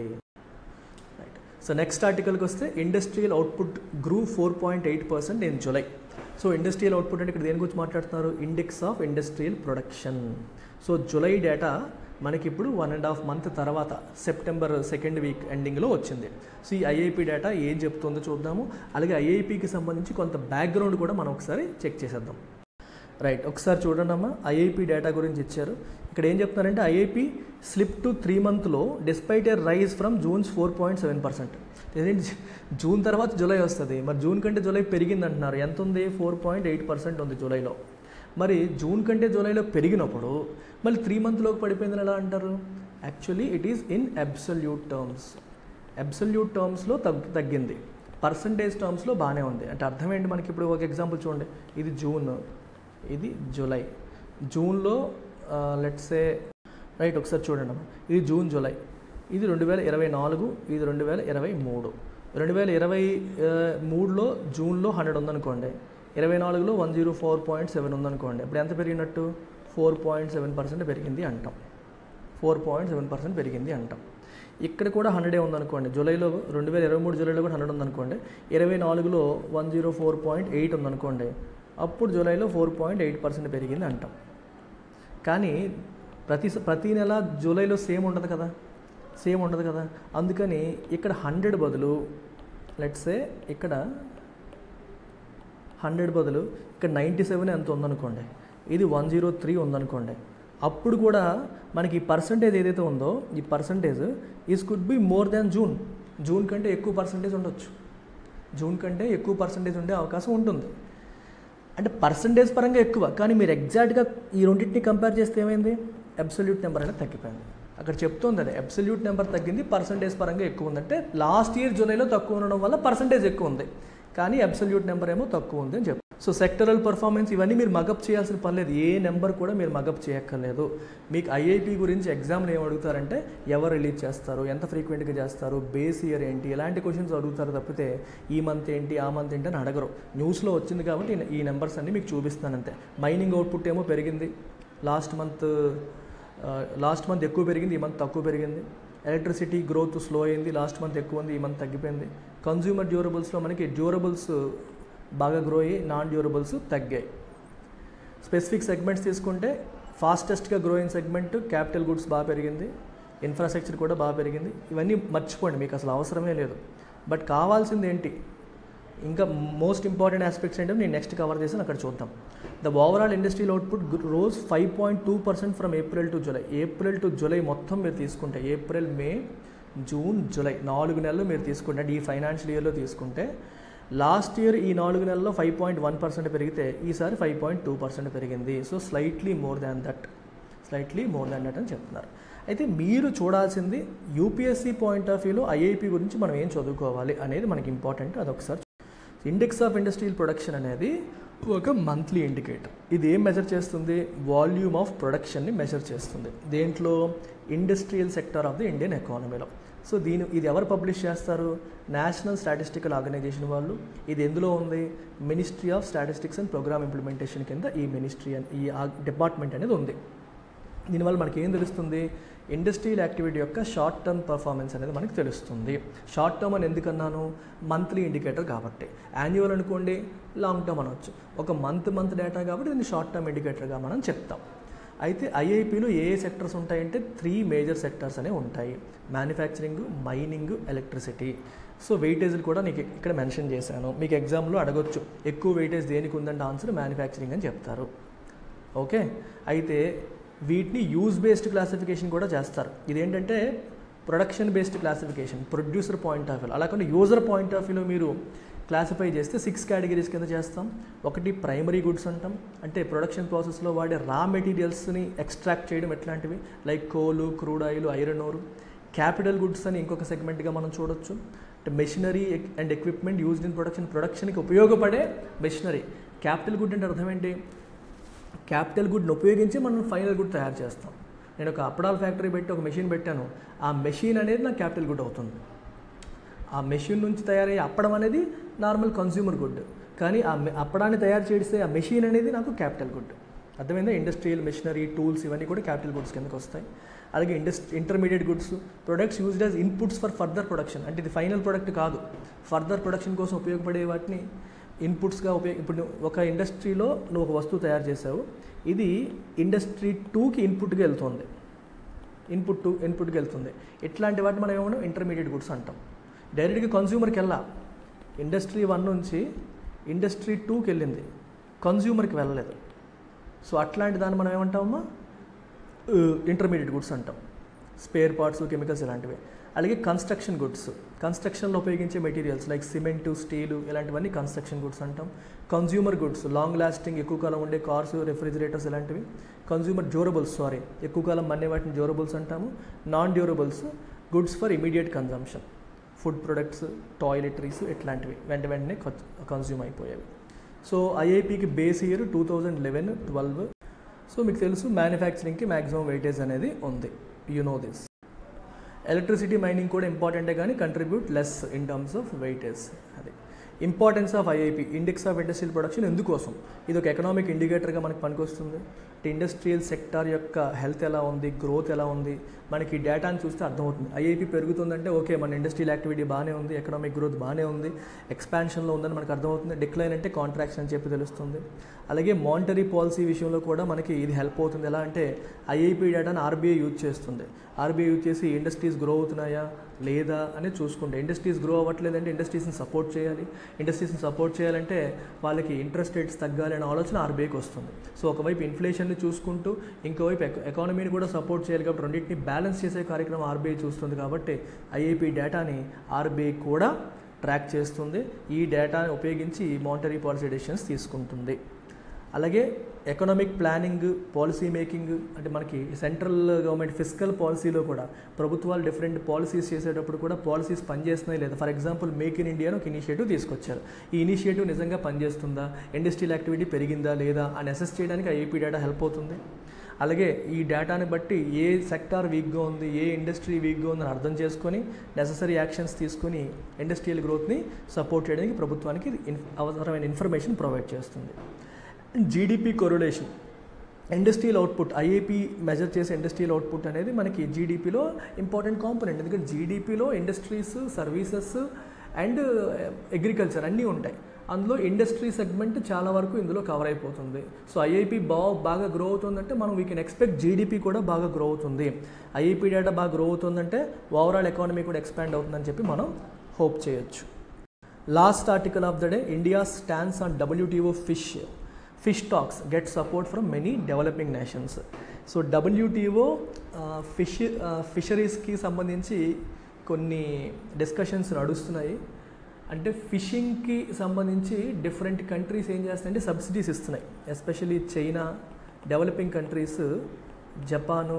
రైట్ సో నెక్స్ట్ ఆర్టికల్కి వస్తే industrial output grew four point eight percent in July so industrial output అంటే ఇక్కడ దేని గురించి మాట్లాడుతున్నారు index of industrial production so July data మనకి ఇప్పుడు వన్ అండ్ హాఫ్ మంత్ తర్వాత సెప్టెంబర్ సెకండ్ వీక్ ఎండింగ్లో వచ్చింది సో ఈ ఐఐపి డేటా ఏం చెప్తుందో చూద్దాము అలాగే ఐఐపికి సంబంధించి కొంత బ్యాక్గ్రౌండ్ కూడా మనం ఒకసారి చెక్ చేసేద్దాం రైట్ ఒకసారి చూడండి అమ్మా ఐఐపి డేటా గురించి ఇచ్చారు ఇక్కడ ఏం చెప్తున్నారంటే ఐఐపి స్లిప్ టు త్రీ మంత్లో despite a rise from June's four point seven percent ఏంటి జూన్ తర్వాత జూలై వస్తుంది మరి జూన్ కంటే జూలై పెరిగింది అంటున్నారు ఎంత ఉంది ఫోర్ పాయింట్ ఎయిట్ పర్సెంట్ ఉంది జూలైలో మరి జూన్ కంటే జూలైలో పెరిగినప్పుడు మళ్ళీ త్రీ మంత్లోకి పడిపోయిందని ఎలా అంటారు actually it is in absolute terms absolute టర్మ్స్లో తగ్గు తగ్గింది పర్సంటేజ్ టర్మ్స్లో బాగానే ఉంది అంటే అర్థం ఏంటి మనకి ఇప్పుడు ఒక ఎగ్జాంపుల్ చూడండి ఇది జూన్ ఇది జూలై జూన్లో లెట్సే రైట్ ఒకసారి చూడండి అమ్మా ఇది జూన్ జూలై ఇది రెండు వేల ఇరవై నాలుగు ఇది రెండు వేల ఇరవై మూడు రెండు వేల ఇరవై ఆ, మూడులో జూన్లో హండ్రెడ్ ఉందనుకోండి ఇరవై నాలుగులో one zero four point seven ఉందనుకోండి ఇప్పుడు ఎంత పెరిగినట్టు ఫోర్ పాయింట్ సెవెన్ పర్సెంట్ పెరిగింది అంటాం ఫోర్ పాయింట్ సెవెన్ పర్సెంట్ పెరిగింది అంటాం ఇక్కడ కూడా హండ్రెడే ఉందనుకోండి జూలైలో రెండు వేల ఇరవై మూడు జూలైలో కూడా హండ్రెడ్ ఉందనుకోండి ఇరవై నాలుగులో one zero four point eight ఉందనుకోండి అప్పుడు జూలైలో ఫోర్ పాయింట్ ఎయిట్ పర్సెంట్ పెరిగింది అంటాం కానీ ప్రతి ప్రతి నెల జూలైలో సేమ్ ఉండదు కదా సేమ్ ఉండదు కదా అందుకని ఇక్కడ హండ్రెడ్ బదులు లెట్సే ఇక్కడ హండ్రెడ్ బదులు ఇక్కడ నైంటీ సెవెన్ ఎంత ఉందనుకోండి ఇది వన్ జీరో త్రీ ఉందనుకోండి అప్పుడు కూడా మనకి ఈ పర్సంటేజ్ ఏదైతే ఉందో ఈ percentage is could be more than June June కంటే ఎక్కువ పర్సంటేజ్ ఉండొచ్చు జూన్ కంటే ఎక్కువ పర్సంటేజ్ ఉండే అవకాశం ఉంటుంది అంటే పర్సంటేజ్ పరంగా ఎక్కువ కానీ మీరు ఎగ్జాక్ట్గా ఈ రెండింటిని కంపేర్ చేస్తే ఏమైంది అబ్సల్యూట్ నెంబర్ అనేది తగ్గిపోయింది అక్కడ చెప్తోంది అది అబ్సల్యూట్ నెంబర్ తగ్గింది పర్సంటేజ్ పరంగా ఎక్కువ ఉందంటే లాస్ట్ ఇయర్ జూలైలో తక్కువ ఉండడం వల్ల పర్సంటేజ్ ఎక్కువ ఉంది కానీ అబ్సల్యూట్ నెంబర్ ఏమో తక్కువ ఉంది అని చెప్పి సో సెక్టరల్ పర్ఫార్మెన్స్ ఇవన్నీ మీరు మగప్ చేయాల్సిన పని లేదు ఏ నెంబర్ కూడా మీరు మగప్ చేయక్కర్లేదు మీకు ఐఐపి గురించి ఎగ్జామ్లు ఏం అడుగుతారంటే ఎవరు రిలీజ్ చేస్తారు ఎంత ఫ్రీక్వెంట్గా చేస్తారు బేస్ ఇయర్ ఏంటి ఇలాంటి క్వశ్చన్స్ అడుగుతారు తప్పితే ఈ మంత్ ఏంటి ఆ మంత్ ఏంటి అని అడగరు న్యూస్లో వచ్చింది కాబట్టి ఈ- ఈ నెంబర్స్ అన్ని మీకు చూపిస్తాను అంతే మైనింగ్ అవుట్పుట్ ఏమో పెరిగింది లాస్ట్ మంత్ లాస్ట్ మంత్ ఎక్కువ పెరిగింది ఈ మంత్ తక్కువ పెరిగింది ఎలక్ట్రిసిటీ గ్రోత్ స్లో అయింది లాస్ట్ మంత్ ఎక్కువ ఉంది ఈ మంత్ తగ్గిపోయింది కన్జ్యూమర్ డ్యూరబుల్స్లో మనకి డ్యూరబుల్స్ బాగా గ్రో అయ్యి నాన్ డ్యూరబుల్స్ తగ్గాయి స్పెసిఫిక్ సెగ్మెంట్స్ తీసుకుంటే ఫాస్టెస్ట్గా గ్రోయింగ్ సెగ్మెంట్ క్యాపిటల్ గుడ్స్ బాగా పెరిగింది ఇన్ఫ్రాస్ట్రక్చర్ కూడా బాగా పెరిగింది ఇవన్నీ మర్చిపోండి మీకు అసలు అవసరమే లేదు బట్ కావాల్సింది ఏంటి ఇంకా మోస్ట్ ఇంపార్టెంట్ ఆస్పెక్ట్స్ ఏంటో నేను నెక్స్ట్ కవర్ చేసి అక్కడ చూద్దాం the overall industrial output rose five point two percent from April to July April to July మొత్తం మీరు తీసుకుంటే ఏప్రిల్ మే జూన్ జూలై నాలుగు నెలలు మీరు తీసుకుంటే అంటే ఈ ఫైనాన్షియల్ ఇయర్లో తీసుకుంటే లాస్ట్ ఇయర్ ఈ నాలుగు నెలల్లో ఫైవ్ పాయింట్ వన్ పర్సెంట్ పెరిగితే ఈసారి ఫైవ్ పాయింట్ టూ పర్సెంట్ పెరిగింది so slightly more than that slightly more than that అని చెప్తున్నారు అయితే మీరు చూడాల్సింది యూపీఎస్సీ పాయింట్ ఆఫ్ వ్యూలో ఐఐపి గురించి మనం ఏం చదువుకోవాలి అనేది మనకి ఇంపార్టెంట్ అదొకసారి ఇండెక్స్ ఆఫ్ ఇండస్ట్రియల్ ప్రొడక్షన్ అనేది ఒక మంత్లీ ఇండికేటర్ ఇది ఏం మెజర్ చేస్తుంది వాల్యూమ్ ఆఫ్ ప్రొడక్షన్ని మెజర్ చేస్తుంది దేంట్లో industrial sector of the Indian ఎకానమీలో సో దీని ఇది ఎవరు పబ్లిష్ చేస్తారు నేషనల్ స్టాటిస్టికల్ ఆర్గనైజేషన్ వాళ్ళు ఇది ఎందులో ఉంది ministry of statistics and programme implementation కింద ఈ మినిస్ట్రీ అని ఈ డిపార్ట్మెంట్ అనేది ఉంది దీనివల్ల మనకి ఏం తెలుస్తుంది ఇండస్ట్రియల్ యాక్టివిటీ యొక్క షార్ట్ టర్మ్ పర్ఫార్మెన్స్ అనేది మనకు తెలుస్తుంది షార్ట్ టర్మ్ అని ఎందుకన్నాను మంత్లీ ఇండికేటర్ కాబట్టి యాన్యువల్ అనుకోండి లాంగ్ టర్మ్ అనవచ్చు ఒక మంత్ మంత్ డేటా కాబట్టి దీన్ని షార్ట్ టర్మ్ ఇండికేటర్గా మనం చెప్తాం అయితే ఐఐపిలో ఏ ఏ సెక్టర్స్ ఉంటాయంటే త్రీ మేజర్ సెక్టర్స్ అనేవి ఉంటాయి మ్యానుఫ్యాక్చరింగ్ మైనింగ్ ఎలక్ట్రిసిటీ సో వెయిటేజ్లు కూడా నీకు ఇక్కడ మెన్షన్ చేశాను మీకు ఎగ్జామ్లో అడగొచ్చు ఎక్కువ వెయిటేజ్ దేనికి ఉందంటే ఆన్సర్ మ్యానుఫ్యాక్చరింగ్ అని చెప్తారు ఓకే అయితే వీటిని యూజ్ బేస్డ్ క్లాసిఫికేషన్ కూడా చేస్తారు ఇదేంటంటే production based classification producer point of view అలా కాకుండా యూజర్ పాయింట్ ఆఫ్ వ్యూలో మీరు క్లాసిఫై చేస్తే సిక్స్ కేటగిరీస్ కింద చేస్తాం ఒకటి ప్రైమరీ గుడ్స్ అంటాం అంటే ప్రొడక్షన్ ప్రాసెస్లో వాడే రా మెటీరియల్స్ని ఎక్స్ట్రాక్ట్ చేయడం ఎట్లాంటివి like coal crude oil iron ore capital goods అని ఇంకొక సెగ్మెంట్గా మనం చూడొచ్చు అంటే machinery and equipment used in production ప్రొడక్షన్కి ఉపయోగపడే మెషినరీ క్యాపిటల్ గుడ్ అంటే అర్థం ఏంటి క్యాపిటల్ గుడ్ని ఉపయోగించి మనం ఫైనల్ గుడ్ తయారు చేస్తాం నేను ఒక అప్పడాల ఫ్యాక్టరీ పెట్టి ఒక మెషిన్ పెట్టాను ఆ మెషిన్ అనేది నాకు క్యాపిటల్ గుడ్ అవుతుంది ఆ మెషిన్ నుంచి తయారయ్యే అప్పడం అనేది నార్మల్ కన్స్యూమర్ గుడ్ కానీ ఆ మె- అప్పడాన్ని తయారు చేసే ఆ మెషిన్ అనేది నాకు క్యాపిటల్ గుడ్ అర్థమైందా ఇండస్ట్రియల్ మెషినరీ టూల్స్ ఇవన్నీ కూడా క్యాపిటల్ గుడ్స్ కిందకి వస్తాయి అలాగే ఇండస్ట్ intermediate goods products used as inputs for further production అంటే ఇది ఫైనల్ ప్రొడక్ట్ కాదు ఫర్దర్ ప్రొడక్షన్ కోసం ఉపయోగపడే వాటిని ఇన్పుట్స్గా ఉపయోగ ఇప్పుడు నువ్వు ఒక ఇండస్ట్రీలో నువ్వు ఒక వస్తువు తయారు చేసావు ఇది ఇండస్ట్రీ టూకి ఇన్పుట్గా వెళ్తుంది ఇన్పుట్ టు ఇన్పుట్కి వెళ్తుంది ఇట్లాంటి వాటిని మనం ఏమన్నా ఇంటర్మీడియట్ గుడ్స్ అంటాం డైరెక్ట్గా కన్జ్యూమర్కి వెళ్ళా ఇండస్ట్రీ వన్ నుంచి ఇండస్ట్రీ టూకి వెళ్ళింది కన్జ్యూమర్కి వెళ్ళలేదు సో అట్లాంటి దాన్ని మనం ఏమంటామమ్మా ఇంటర్మీడియట్ గుడ్స్ అంటాం స్పేర్ పార్ట్స్ కెమికల్స్ ఇలాంటివి అలాగే కన్స్ట్రక్షన్ గుడ్స్ కన్స్ట్రక్షన్లో ఉపయోగించే మెటీరియల్స్ లైక్ సిమెంటు స్టీలు ఇలాంటివన్నీ కన్స్ట్రక్షన్ గుడ్స్ అంటాం కన్జ్యూమర్ గుడ్స్ లాంగ్ లాస్టింగ్ ఎక్కువ కాలం ఉండే కార్స్ రెఫ్రిజిరేటర్స్ ఇలాంటివి కన్జ్యూమర్ డ్యూరబుల్స్ సారీ ఎక్కువ కాలం మన్నే వాటిని డ్యూరబుల్స్ అంటాము non durables goods for immediate consumption food products toiletries ఇట్లాంటివి వెంట వెంటనే కన్జ్యూమ్ అయిపోయేవి సో ఐఐపికి base year two thousand eleven twelve so మీకు తెలుసు మ్యానుఫ్యాక్చరింగ్కి మ్యాక్సిమం వెయిటేజ్ అనేది ఉంది you know this electricity mining కూడా ఇంపార్టెంటే కానీ contribute less in terms of weightage అది importance of IIP index of industrial production ఎందుకోసం ఇది ఒక ఎకనామిక్ ఇండికేటర్గా మనకి పనికొస్తుంది అంటే ఇండస్ట్రియల్ సెక్టార్ యొక్క హెల్త్ ఎలా ఉంది గ్రోత్ ఎలా ఉంది మనకి ఈ డేటాని చూస్తే అర్థమవుతుంది ఐఐపి పెరుగుతుందంటే ఓకే మన ఇండస్ట్రియల్ యాక్టివిటీ బాగానే ఉంది ఎకనామిక్ గ్రోత్ బాగానే ఉంది ఎక్స్పాన్షన్లో ఉందని మనకు అర్థమవుతుంది డిక్లైన్ అంటే కాంట్రాక్షన్ అని చెప్పి తెలుస్తుంది అలాగే మానిటరీ పాలసీ విషయంలో కూడా మనకి ఇది హెల్ప్ అవుతుంది ఎలా అంటే ఐఐపి డేటాను ఆర్బీఐ యూజ్ చేస్తుంది ఆర్బీఐ యూజ్ చేసి ఇండస్ట్రీస్ గ్రో అవుతున్నాయా లేదా అనేది చూసుకుంటే ఇండస్ట్రీస్ గ్రో అవ్వట్లేదంటే ఇండస్ట్రీస్ని సపోర్ట్ చేయాలి ఇండస్ట్రీస్ని సపోర్ట్ చేయాలంటే వాళ్ళకి ఇంట్రెస్ట్ రేట్స్ తగ్గాలి అనే ఆలోచన ఆర్బీఐకి వస్తుంది సో ఒకవైపు ఇన్ఫ్లేషన్ని చూసుకుంటూ ఇంకోవైపు ఎక- ఎకానమీని కూడా సపోర్ట్ చేయాలి కాబట్టి రెండింటిని బ్యాలెన్స్ చేసే కార్యక్రమం ఆర్బీఐ చూస్తుంది కాబట్టి ఐఐపి డేటాని ఆర్బీఐ కూడా ట్రాక్ చేస్తుంది ఈ డేటాని ఉపయోగించి మానిటరీ పాలసీ డెసిషన్స్ తీసుకుంటుంది అలాగే ఎకనామిక్ ప్లానింగ్ పాలసీ మేకింగ్ అంటే మనకి సెంట్రల్ గవర్నమెంట్ ఫిజికల్ పాలసీలో కూడా ప్రభుత్వాలు డిఫరెంట్ పాలసీస్ చేసేటప్పుడు కూడా పాలసీస్ పనిచేస్తున్నాయి లేదా for example make in India అని ఒక ఇనిషియేటివ్ తీసుకొచ్చారు ఈ ఇనిషియేటివ్ నిజంగా పనిచేస్తుందా ఇండస్ట్రియల్ యాక్టివిటీ పెరిగిందా లేదా అని అసెస్ చేయడానికి ఐఏపీ డేటా హెల్ప్ అవుతుంది అలాగే ఈ డేటాని బట్టి ఏ సెక్టార్ వీక్గా ఉంది ఏ ఇండస్ట్రీ వీక్గా ఉందని అర్థం చేసుకొని నెససరీ యాక్షన్స్ తీసుకొని ఇండస్ట్రియల్ గ్రోత్ని సపోర్ట్ చేయడానికి ప్రభుత్వానికి ఇది ఇన్- అవసరమైన ఇన్ఫర్మేషన్ ప్రొవైడ్ చేస్తుంది GDP correlation industrial output IAP measure చేసే ఇండస్ట్రియల్ అవుట్పుట్ అనేది మనకి జీడిపిలో ఇంపార్టెంట్ కాంపోనెంట్ ఎందుకంటే జీడిపిలో ఇండస్ట్రీస్ సర్వీసెస్ అండ్ అగ్రికల్చర్ అన్నీ ఉంటాయి అందులో ఇండస్ట్రీ సెగ్మెంట్ చాలా వరకు ఇందులో కవర్ అయిపోతుంది సో ఐఐపి బా బాగా గ్రో అవుతుందంటే మనం వీ కెన్ ఎక్స్పెక్ట్ జీడిపి కూడా బాగా గ్రో అవుతుంది ఐఐపి డేటా బాగా గ్రో అవుతుందంటే ఓవరాల్ ఎకానమీ కూడా ఎక్స్పాండ్ అవుతుందని చెప్పి మనం హోప్ చేయొచ్చు last article of the day India stands on WTO fish fish talks get support from many developing nations so WTO fish ఫిషరీస్కి సంబంధించి కొన్ని డిస్కషన్స్ నడుస్తున్నాయి అంటే ఫిషింగ్కి సంబంధించి డిఫరెంట్ కంట్రీస్ ఏం చేస్తాయంటే సబ్సిడీస్ ఇస్తున్నాయి especially China developing countries Japan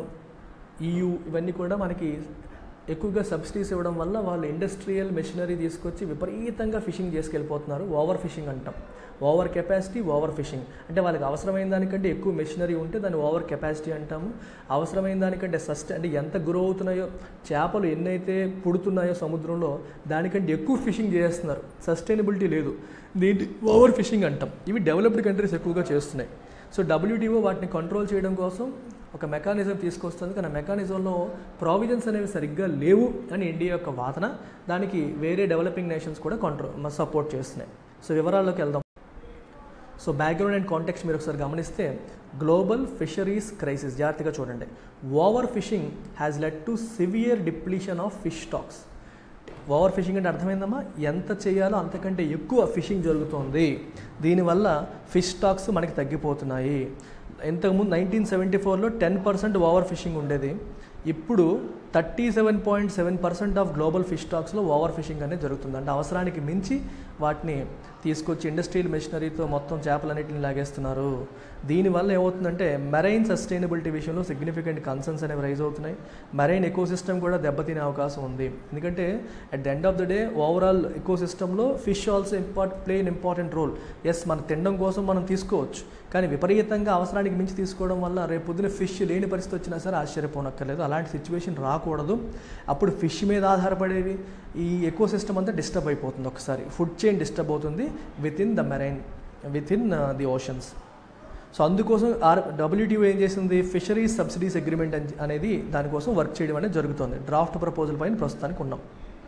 EU ఇవన్నీ కూడా మనకి ఎక్కువగా సబ్సిడీస్ ఇవ్వడం వల్ల వాళ్ళు ఇండస్ట్రియల్ మెషినరీ తీసుకొచ్చి విపరీతంగా ఫిషింగ్ చేసుకెళ్ళిపోతున్నారు ఓవర్ ఫిషింగ్ అంటాం ఓవర్ కెపాసిటీ ఓవర్ ఫిషింగ్ అంటే వాళ్ళకి అవసరమైన దానికంటే ఎక్కువ మెషినరీ ఉంటే దాన్ని ఓవర్ కెపాసిటీ అంటాము అవసరమైన దానికంటే సస్ట్ అంటే ఎంత గ్రో అవుతున్నాయో చేపలు ఎన్నైతే పుడుతున్నాయో సముద్రంలో దానికంటే ఎక్కువ ఫిషింగ్ చేస్తున్నారు సస్టైనబిలిటీ లేదు దీంటి ఓవర్ ఫిషింగ్ అంటాం ఇవి డెవలప్డ్ కంట్రీస్ ఎక్కువగా చేస్తున్నాయి సో డబ్ల్యూటీఓ వాటిని కంట్రోల్ చేయడం కోసం ఒక మెకానిజం తీసుకొస్తుంది కానీ ఆ మెకానిజంలో ప్రావిజన్స్ అనేవి సరిగ్గా లేవు అని ఇండియా యొక్క వాదన దానికి వేరే డెవలపింగ్ నేషన్స్ కూడా కంట్రోల్ సపోర్ట్ చేస్తున్నాయి సో వివరాల్లోకి వెళ్దాం సో బ్యాక్గ్రౌండ్ అండ్ కాంటెక్స్ట్ మీరు ఒకసారి గమనిస్తే గ్లోబల్ ఫిషరీస్ క్రైసిస్ జాగ్రత్తగా చూడండి over fishing has led to severe depletion of fish stocks over fishing అంటే అర్థమైందమ్మా ఎంత చేయాలో అంతకంటే ఎక్కువ ఫిషింగ్ జరుగుతుంది దీనివల్ల ఫిష్ స్టాక్స్ మనకి తగ్గిపోతున్నాయి ఇంతకుముందు నైన్టీన్ సెవెంటీ ఫోర్లో టెన్ పర్సెంట్ ఓవర్ ఫిషింగ్ ఉండేది ఇప్పుడు thirty seven point seven percent of global fish స్టాక్స్లో ఓవర్ ఫిషింగ్ అనేది జరుగుతుంది అంటే అవసరానికి మించి వాటిని తీసుకొచ్చి ఇండస్ట్రియల్ మెషినరీతో మొత్తం చేపలన్నింటిని లాగేస్తున్నారు దీనివల్ల ఏమవుతుందంటే మెరైన్ సస్టైనబిలిటీ విషయంలో సిగ్నిఫికెంట్ కన్సర్న్స్ అనేవి రైజ్ అవుతున్నాయి మెరైన్ ఎకో సిస్టమ్ కూడా దెబ్బతినే అవకాశం ఉంది ఎందుకంటే at the end of the day overall eco సిస్టంలో fish also impart play in important role as మన తినడం కోసం మనం తీసుకోవచ్చు కానీ విపరీతంగా అవసరానికి మించి తీసుకోవడం వల్ల రేపు పొద్దున ఫిష్ లేని పరిస్థితి వచ్చినా సరే ఆశ్చర్యపోనక్కర్లేదు అలాంటి సిచ్యువేషన్ రాకూడదు అప్పుడు ఫిష్ మీద ఆధారపడేవి ఈ ఎకో సిస్టమ్ అంతా డిస్టర్బ్ అయిపోతుంది ఒకసారి ఫుడ్ చైన్ డిస్టర్బ్ అవుతుంది within the marine within the oceans so అందుకోసం ఆర్ డబ్ల్యూటీఓ ఏం చేసింది ఫిషరీస్ సబ్సిడీస్ అగ్రిమెంట్ అనేది దానికోసం వర్క్ చేయడం అనేది జరుగుతుంది డ్రాఫ్ట్ ప్రపోజల్ పైన ప్రస్తుతానికి ఉన్నాం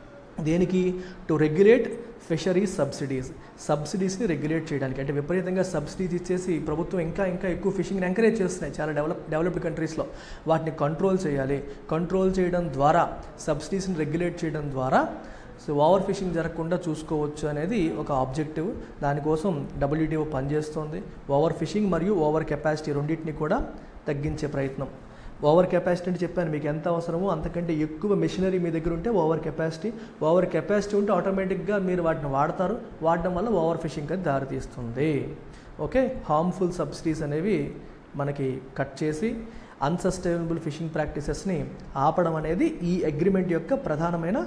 దేనికి టు రెగ్యులేట్ ఫిషరీస్ సబ్సిడీస్ సబ్సిడీస్ని రెగ్యులేట్ చేయడానికి అంటే విపరీతంగా సబ్సిడీస్ ఇచ్చేసి ప్రభుత్వం ఇంకా ఇంకా ఎక్కువ ఫిషింగ్ని ఎంకరేజ్ చేస్తున్నాయి చాలా డెవలప్ డెవలప్డ్ కంట్రీస్లో వాటిని కంట్రోల్ చేయాలి కంట్రోల్ చేయడం ద్వారా సబ్సిడీస్ని రెగ్యులేట్ చేయడం ద్వారా సో ఓవర్ ఫిషింగ్ జరగకుండా చూసుకోవచ్చు అనేది ఒక ఆబ్జెక్టివ్ దానికోసం డబ్ల్యూటీఓ పనిచేస్తోంది ఓవర్ ఫిషింగ్ మరియు ఓవర్ కెపాసిటీ రెండింటిని కూడా తగ్గించే ప్రయత్నం ఓవర్ కెపాసిటీ అంటే చెప్పాను మీకు ఎంత అవసరమో అంతకంటే ఎక్కువ మెషినరీ మీ దగ్గర ఉంటే ఓవర్ కెపాసిటీ ఓవర్ కెపాసిటీ ఉంటే ఆటోమేటిక్గా మీరు వాటిని వాడతారు వాడడం వల్ల ఓవర్ ఫిషింగ్ అది దారితీస్తుంది ఓకే హార్మ్ఫుల్ సబ్సిడీస్ అనేవి మనకి కట్ చేసి అన్సస్టైనబుల్ ఫిషింగ్ ప్రాక్టీసెస్ని ఆపడం అనేది ఈ అగ్రిమెంట్ యొక్క ప్రధానమైన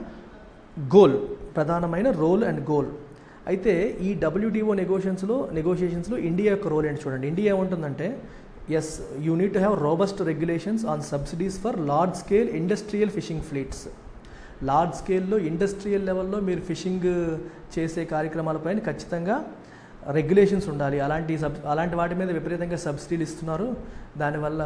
గోల్ ప్రధానమైన రోల్ అండ్ గోల్ అయితే ఈ డబ్ల్యూటీఓ నెగోషియన్స్లో నెగోషియేషన్స్లో ఇండియా యొక్క రోల్ ఏంటి చూడండి ఇండియా ఏముంటుందంటే yes you need to have robust regulations on subsidies for large scale industrial fishing fleets large స్కేల్లో ఇండస్ట్రియల్ లెవెల్లో మీరు ఫిషింగ్ చేసే కార్యక్రమాలపైన ఖచ్చితంగా రెగ్యులేషన్స్ ఉండాలి అలాంటి సబ్ అలాంటి వాటి మీద విపరీతంగా సబ్సిడీలు ఇస్తున్నారు దానివల్ల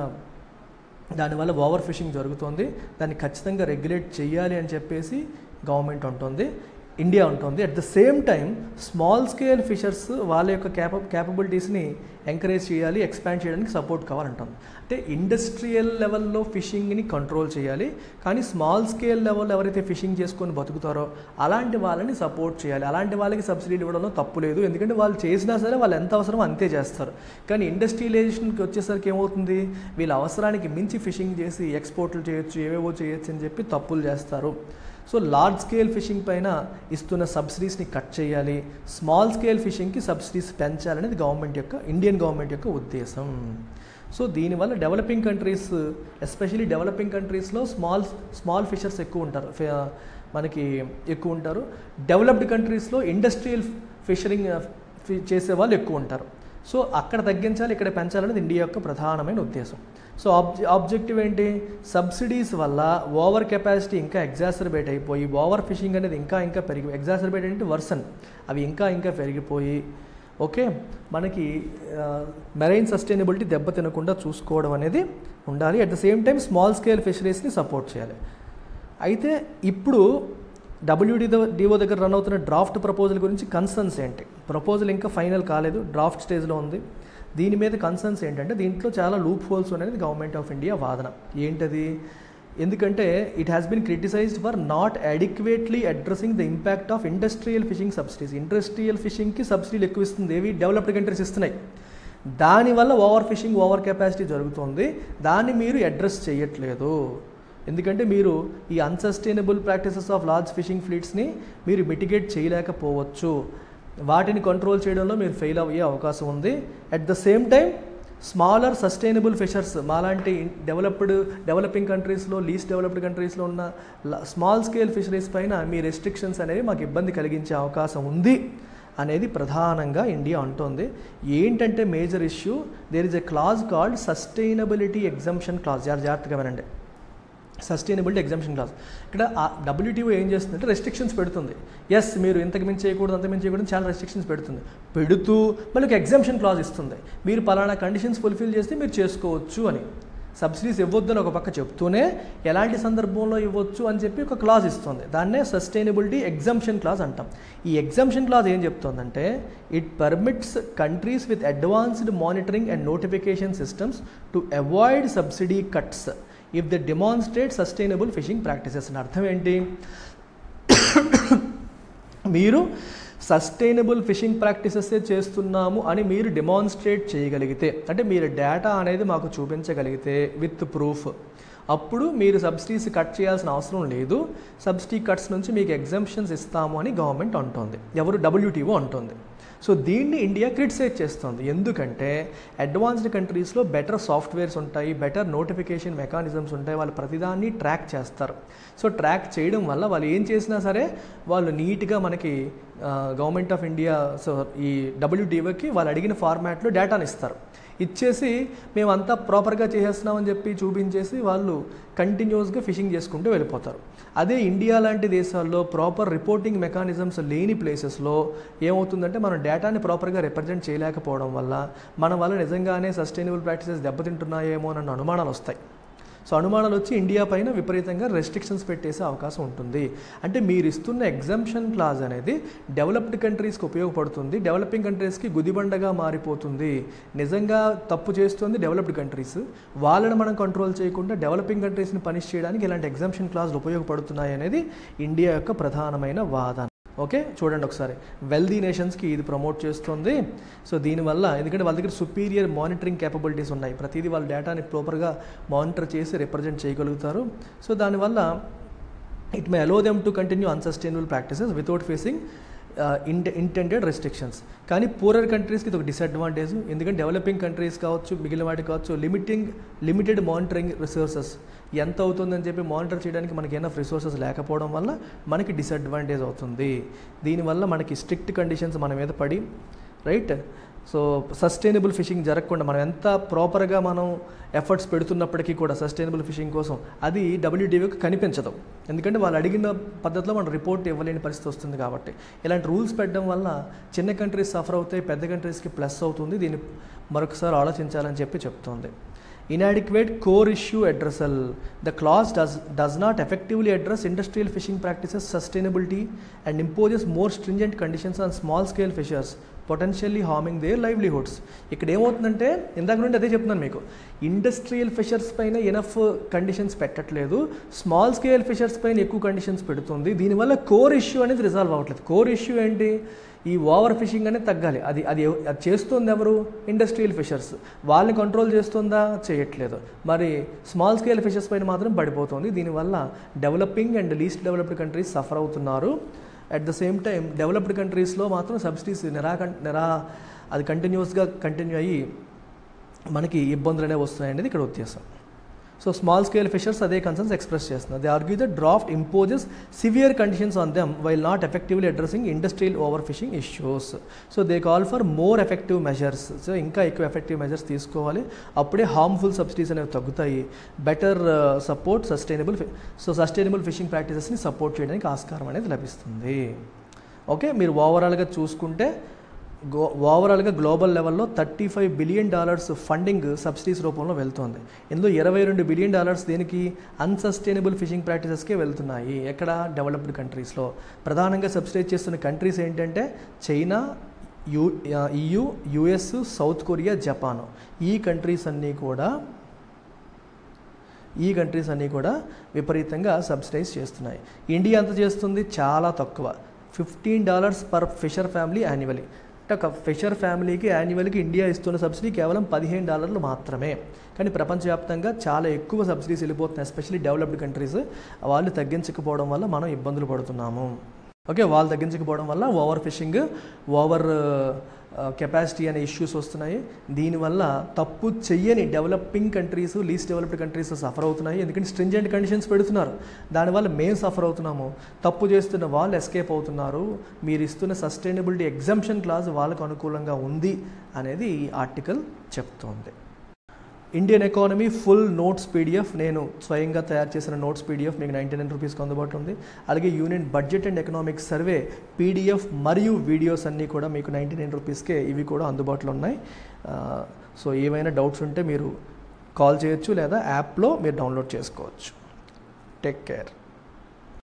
దానివల్ల ఓవర్ ఫిషింగ్ జరుగుతుంది దాన్ని ఖచ్చితంగా రెగ్యులేట్ చేయాలి అని చెప్పేసి గవర్నమెంట్ ఉంటుంది ఇండియా ఉంటుంది at the same time small scale fishers వాళ్ళ యొక్క క్యాప క్యాపబిలిటీస్ని ఎంకరేజ్ చేయాలి ఎక్స్పాండ్ చేయడానికి సపోర్ట్ కావాలంటుంది అంటే ఇండస్ట్రియల్ లెవెల్లో ఫిషింగ్ని కంట్రోల్ చేయాలి కానీ స్మాల్ స్కేల్ లెవెల్ ఎవరైతే ఫిషింగ్ చేసుకొని బతుకుతారో అలాంటి వాళ్ళని సపోర్ట్ చేయాలి అలాంటి వాళ్ళకి సబ్సిడీలు ఇవ్వడంలో తప్పు లేదు ఎందుకంటే వాళ్ళు చేసినా సరే వాళ్ళు ఎంత అవసరమో అంతే చేస్తారు కానీ ఇండస్ట్రియలైజేషన్కి వచ్చేసరికి ఏమవుతుంది వీళ్ళ అవసరానికి మించి ఫిషింగ్ చేసి ఎక్స్పోర్ట్లు చేయొచ్చు ఏవేవో చేయొచ్చు అని చెప్పి తప్పులు చేస్తారు సో లార్జ్ స్కేల్ ఫిషింగ్ పైన ఇస్తున్న సబ్సిడీస్ని కట్ చేయాలి స్మాల్ స్కేల్ ఫిషింగ్కి సబ్సిడీస్ పెంచాలనేది గవర్నమెంట్ యొక్క ఇండియన్ గవర్నమెంట్ యొక్క ఉద్దేశం సో దీనివల్ల డెవలపింగ్ కంట్రీస్ ఎస్పెషలీ డెవలపింగ్ కంట్రీస్లో స్మాల్ స్మాల్ ఫిషర్స్ ఎక్కువ ఉంటారు ఫి- మనకి ఎక్కువ ఉంటారు డెవలప్డ్ కంట్రీస్లో ఇండస్ట్రియల్ ఫిషరింగ్ ఫి- చేసే వాళ్ళు ఎక్కువ ఉంటారు సో అక్కడ తగ్గించాలి ఇక్కడ పెంచాలనేది ఇండియా యొక్క ప్రధానమైన ఉద్దేశం సో ఆబ్జె ఆబ్జెక్టివ్ ఏంటి సబ్సిడీస్ వల్ల ఓవర్ కెపాసిటీ ఇంకా ఎగ్జాసర్బేట్ అయిపోయి ఓవర్ ఫిషింగ్ అనేది ఇంకా ఇంకా పెరిగి ఎగ్జాసర్బేట్ అంటే వర్సన్ అవి ఇంకా ఇంకా పెరిగిపోయి ఓకే మనకి మెరైన్ సస్టైనబిలిటీ దెబ్బ తినకుండా చూసుకోవడం అనేది ఉండాలి at the same time small scale ఫిషరీస్ని సపోర్ట్ చేయాలి అయితే ఇప్పుడు డబ్ల్యూడి డిఓ దగ్గర రన్ అవుతున్న డ్రాఫ్ట్ ప్రపోజల్ గురించి కన్సర్న్స్ ఏంటి ప్రపోజల్ ఇంకా ఫైనల్ కాలేదు డ్రాఫ్ట్ స్టేజ్లో ఉంది దీని మీద కన్సర్న్స్ ఏంటంటే దీంట్లో చాలా లూప్ హోల్స్ అనేది గవర్నమెంట్ ఆఫ్ ఇండియా వాదన ఏంటది ఎందుకంటే it has been criticised for not adequately addressing the impact of industrial fishing subsidies industrial ఫిషింగ్కి సబ్సిడీలు ఎక్కువ ఇస్తుంది ఏవి డెవలప్డ్ కంట్రీస్ ఇస్తున్నాయి దానివల్ల ఓవర్ ఫిషింగ్ ఓవర్ కెపాసిటీ జరుగుతుంది దాన్ని మీరు అడ్రస్ చేయట్లేదు ఎందుకంటే మీరు ఈ unsustainable practices of large fishing ఫ్లీట్స్ని మీరు మిటిగేట్ చేయలేకపోవచ్చు వాటిని కంట్రోల్ చేయడంలో మీరు ఫెయిల్ అయ్యే అవకాశం ఉంది at the same time smaller sustainable fishers మాలాంటి డెవలప్డ్ డెవలపింగ్ కంట్రీస్లో లీస్ట్ డెవలప్డ్ కంట్రీస్లో ఉన్న స్మాల్ స్కేల్ ఫిషరీస్ పైన మీ రెస్ట్రిక్షన్స్ అనేవి మాకు ఇబ్బంది కలిగించే అవకాశం ఉంది అనేది ప్రధానంగా ఇండియా అంటోంది ఏంటంటే major issue there is a clause called sustainability exemption clause జాగ్రత్తగా వినండి సస్టైనబిలిటీ ఎగ్జామ్షన్ క్లాస్ ఇక్కడ డబ్ల్యూటీఓ ఏం చేస్తుందంటే రెస్ట్రిక్షన్స్ పెడుతుంది ఎస్ మీరు ఇంతకు మించి చేయకూడదు అంత మించి చేయకూడదు చాలా రెస్ట్రిక్షన్స్ పెడుతుంది పెడుతూ మళ్ళీ ఒక ఎగ్జామ్షన్ క్లాజ్ ఇస్తుంది మీరు పలానా కండిషన్స్ ఫుల్ఫిల్ చేస్తే మీరు చేసుకోవచ్చు అని సబ్సిడీస్ ఇవ్వద్దని ఒక పక్క చెప్తూనే ఎలాంటి సందర్భంలో ఇవ్వచ్చు అని చెప్పి ఒక క్లాజ్ ఇస్తుంది దాన్నే సస్టైనబిలిటీ ఎగ్జంప్షన్ క్లాజ్ అంటాం ఈ ఎగ్జంప్షన్ క్లాజ్ ఏం చెప్తుందంటే it permits countries with advanced monitoring and notification systems to avoid subsidy cuts if the demonstrate sustainable fishing practices అని అర్థం ఏంటి మీరు సస్టైనబుల్ ఫిషింగ్ ప్రాక్టీసెస్ చేస్తున్నాము అని మీరు డెమాన్స్ట్రేట్ చేయగలిగితే అంటే మీరు డేటా అనేది మాకు చూపించగలిగితే విత్ ప్రూఫ్ అప్పుడు మీరు సబ్సిడీస్ కట్ చేయాల్సిన అవసరం లేదు సబ్సిడీ కట్స్ నుంచి మీకు ఎగ్జామ్షన్స్ ఇస్తాము అని గవర్నమెంట్ అంటోంది ఎవరు డబ్ల్యూటీఓ అంటోంది సో దీన్ని ఇండియా క్రిటిసైజ్ చేస్తుంది ఎందుకంటే అడ్వాన్స్డ్ కంట్రీస్లో బెటర్ సాఫ్ట్వేర్స్ ఉంటాయి బెటర్ నోటిఫికేషన్ మెకానిజమ్స్ ఉంటాయి వాళ్ళు ప్రతిదాన్ని ట్రాక్ చేస్తారు సో ట్రాక్ చేయడం వల్ల వాళ్ళు ఏం చేసినా సరే వాళ్ళు నీట్గా మనకి గవర్నమెంట్ ఆఫ్ ఇండియా సో ఈ డబ్ల్యూటీఓకి వాళ్ళు అడిగిన ఫార్మాట్లో డేటాని ఇస్తారు ఇచ్చేసి మేమంతా ప్రాపర్గా చేసేస్తున్నామని చెప్పి చూపించేసి వాళ్ళు కంటిన్యూస్గా ఫిషింగ్ చేసుకుంటూ వెళ్ళిపోతారు అదే ఇండియా లాంటి దేశాల్లో ప్రాపర్ రిపోర్టింగ్ మెకానిజమ్స్ లేని ప్లేసెస్లో ఏమవుతుందంటే మనం డేటాని ప్రాపర్గా రిప్రజెంట్ చేయలేకపోవడం వల్ల మన వల్ల నిజంగానే సస్టైనబుల్ ప్రాక్టీసెస్ దెబ్బతింటున్నాయేమో అన్న అనుమానాలు వస్తాయి సో అనుమానాలు వచ్చి ఇండియా పైన విపరీతంగా రెస్ట్రిక్షన్స్ పెట్టేసే అవకాశం ఉంటుంది అంటే మీరు ఇస్తున్న ఎగ్జంప్షన్ క్లాజ్ అనేది డెవలప్డ్ కంట్రీస్కి ఉపయోగపడుతుంది డెవలపింగ్ కంట్రీస్కి గుదిబండగా మారిపోతుంది నిజంగా తప్పు చేస్తుంది డెవలప్డ్ కంట్రీస్ వాళ్ళని మనం కంట్రోల్ చేయకుండా డెవలపింగ్ కంట్రీస్ని పనిష్ చేయడానికి ఇలాంటి ఎగ్జంప్షన్ క్లాజ్లు ఉపయోగపడుతున్నాయి అనేది ఇండియా యొక్క ప్రధానమైన వాదన ఓకే చూడండి ఒకసారి వెల్దీ నేషన్స్కి ఇది ప్రమోట్ చేస్తుంది సో దీనివల్ల ఎందుకంటే వాళ్ళ దగ్గర సుపీరియర్ మానిటరింగ్ కేపబిలిటీస్ ఉన్నాయి ప్రతిదీ వాళ్ళ డేటాని ప్రాపర్గా మానిటర్ చేసి రిప్రజెంట్ చేయగలుగుతారు సో దానివల్ల it may allow them to continue unsustainable practices without facing ఇంట ఇంటెండెడ్ రెస్ట్రిక్షన్స్ కానీ పూరర్ కంట్రీస్కి ఇది ఒక డిసడ్వాంటేజ్ ఎందుకంటే డెవలపింగ్ కంట్రీస్ కావచ్చు మిగిలిన వాటి కావచ్చు లిమిటింగ్ లిమిటెడ్ మానిటరింగ్ రిసోర్సెస్ ఎంత అవుతుందని చెప్పి మానిటర్ చేయడానికి మనకి ఎనఫ్ రిసోర్సెస్ లేకపోవడం వల్ల మనకి డిసడ్వాంటేజ్ అవుతుంది దీనివల్ల మనకి స్ట్రిక్ట్ కండిషన్స్ మన మీద పడి రైట్ సో సస్టైనబుల్ ఫిషింగ్ జరగకుండా మనం ఎంత ప్రాపర్గా మనం ఎఫర్ట్స్ పెడుతున్నప్పటికీ కూడా సస్టైనబుల్ ఫిషింగ్ కోసం అది డబ్ల్యూటీవీకి కనిపించదు ఎందుకంటే వాళ్ళు అడిగిన పద్ధతిలో మనం రిపోర్ట్ ఇవ్వలేని పరిస్థితి వస్తుంది కాబట్టి ఇలాంటి రూల్స్ పెట్టడం వల్ల చిన్న కంట్రీస్ సఫర్ అవుతాయి పెద్ద కంట్రీస్కి ప్లస్ అవుతుంది దీన్ని మరొకసారి ఆలోచించాలని చెప్పి చెప్తోంది inadequate core issue addressal the clause does does not effectively address industrial fishing practices sustainability and imposes more stringent conditions on small scale fishers potentially harming their livelihoods ఇక్కడ ఏమవుతుందంటే ఇందాక నుండి అదే చెప్తున్నాను మీకు ఇండస్ట్రియల్ ఫిషర్స్ పైన ఎనఫ్ కండిషన్స్ పెట్టట్లేదు స్మాల్ స్కేల్ ఫిషర్స్ పైన ఎక్కువ కండిషన్స్ పెడుతుంది దీనివల్ల కోర్ ఇష్యూ అనేది రిజాల్వ్ అవ్వట్లేదు కోర్ ఇష్యూ ఏంటి ఈ ఓవర్ ఫిషింగ్ అనేది తగ్గాలి అది అది ఎవ- అది చేస్తుంది ఎవరు ఇండస్ట్రియల్ ఫిషర్స్ వాళ్ళని కంట్రోల్ చేస్తుందా చేయట్లేదు మరి స్మాల్ స్కేల్ ఫిషర్స్ పైన మాత్రం పడిపోతుంది దీనివల్ల developing and least developed countries suffer అవుతున్నారు at the same time developed కంట్రీస్లో మాత్రం సబ్సిడీస్ నిరాక నిరా అది కంటిన్యూస్గా కంటిన్యూ అయ్యి మనకి ఇబ్బందులు అనేవి వస్తున్నాయనేది ఇక్కడ ఉద్దేశం సో స్మాల్ స్కేల్ ఫిషర్స్ అదే కన్సర్న్స్ ఎక్స్ప్రెస్ చేస్తున్నారు they argue the draft imposes severe conditions on them while not effectively addressing industrial over fishing issues so they call for more effective measures so ఇంకా ఎక్కువ ఎఫెక్టివ్ మెజర్స్ తీసుకోవాలి అప్పుడే హార్మ్ఫుల్ సబ్సిడీస్ అనేవి తగ్గుతాయి better support sustainable so sustainable fishing ప్రాక్టీసెస్ని సపోర్ట్ చేయడానికి ఆస్కారం అనేది లభిస్తుంది ఓకే మీరు ఓవరాల్గా చూసుకుంటే గో ఓవరాల్గా గ్లోబల్ లెవెల్లో thirty five billion dollars funding subsidies రూపంలో వెళ్తోంది ఇందులో ఇరవై రెండు బిలియన్ డాలర్స్ దేనికి అన్సస్టైనబుల్ ఫిషింగ్ ప్రాక్టీసెస్కే వెళ్తున్నాయి ఎక్కడ డెవలప్డ్ కంట్రీస్లో ప్రధానంగా సబ్సిడైజ్ చేస్తున్న కంట్రీస్ ఏంటంటే China U EU US South Korea Japan ఈ కంట్రీస్ అన్నీ కూడా ఈ కంట్రీస్ అన్నీ కూడా విపరీతంగా సబ్సిడైజ్ చేస్తున్నాయి ఇండియా ఎంత చేస్తుంది చాలా తక్కువ fifteen dollars per fisher family annually అంటే ఒక ఫిషర్ ఫ్యామిలీకి యాన్యువల్కి ఇండియా ఇస్తున్న సబ్సిడీ కేవలం పదిహేను డాలర్లు మాత్రమే కానీ ప్రపంచవ్యాప్తంగా చాలా ఎక్కువ సబ్సిడీస్ వెళ్ళిపోతున్నాయి ఎస్పెషల్లీ డెవలప్డ్ కంట్రీస్ వాళ్ళు తగ్గించకపోవడం వల్ల మనం ఇబ్బందులు పడుతున్నాము ఓకే వాళ్ళు తగ్గించకపోవడం వల్ల ఓవర్ ఫిషింగ్ ఓవర్ కెపాసిటీ అనే ఇష్యూస్ వస్తున్నాయి దీనివల్ల తప్పు చెయ్యని developing countries least developed countries suffer అవుతున్నాయి ఎందుకంటే స్ట్రింజెంట్ కండిషన్స్ పెడుతున్నారు దానివల్ల మేము సఫర్ అవుతున్నాము తప్పు చేస్తున్న వాళ్ళు ఎస్కేప్ అవుతున్నారు మీరు ఇస్తున్న సస్టైనబిలిటీ ఎగ్జంప్షన్ క్లాజ్ వాళ్ళకు అనుకూలంగా ఉంది అనేది ఈ ఆర్టికల్ చెప్తోంది Indian economy full notes PDF నేను స్వయంగా తయారు చేసిన నోట్స్ పీడిఎఫ్ మీకు నైంటీ నైన్ రూపీస్కి అందుబాటులో ఉంది అలాగే union budget and economic survey PDF మరియు వీడియోస్ అన్నీ కూడా మీకు నైంటీ నైన్ రూపీస్కే ఇవి కూడా అందుబాటులో ఉన్నాయి ఆ, సో ఏవైనా డౌట్స్ ఉంటే మీరు కాల్ చేయొచ్చు లేదా యాప్లో మీరు డౌన్లోడ్ చేసుకోవచ్చు టేక్ కేర్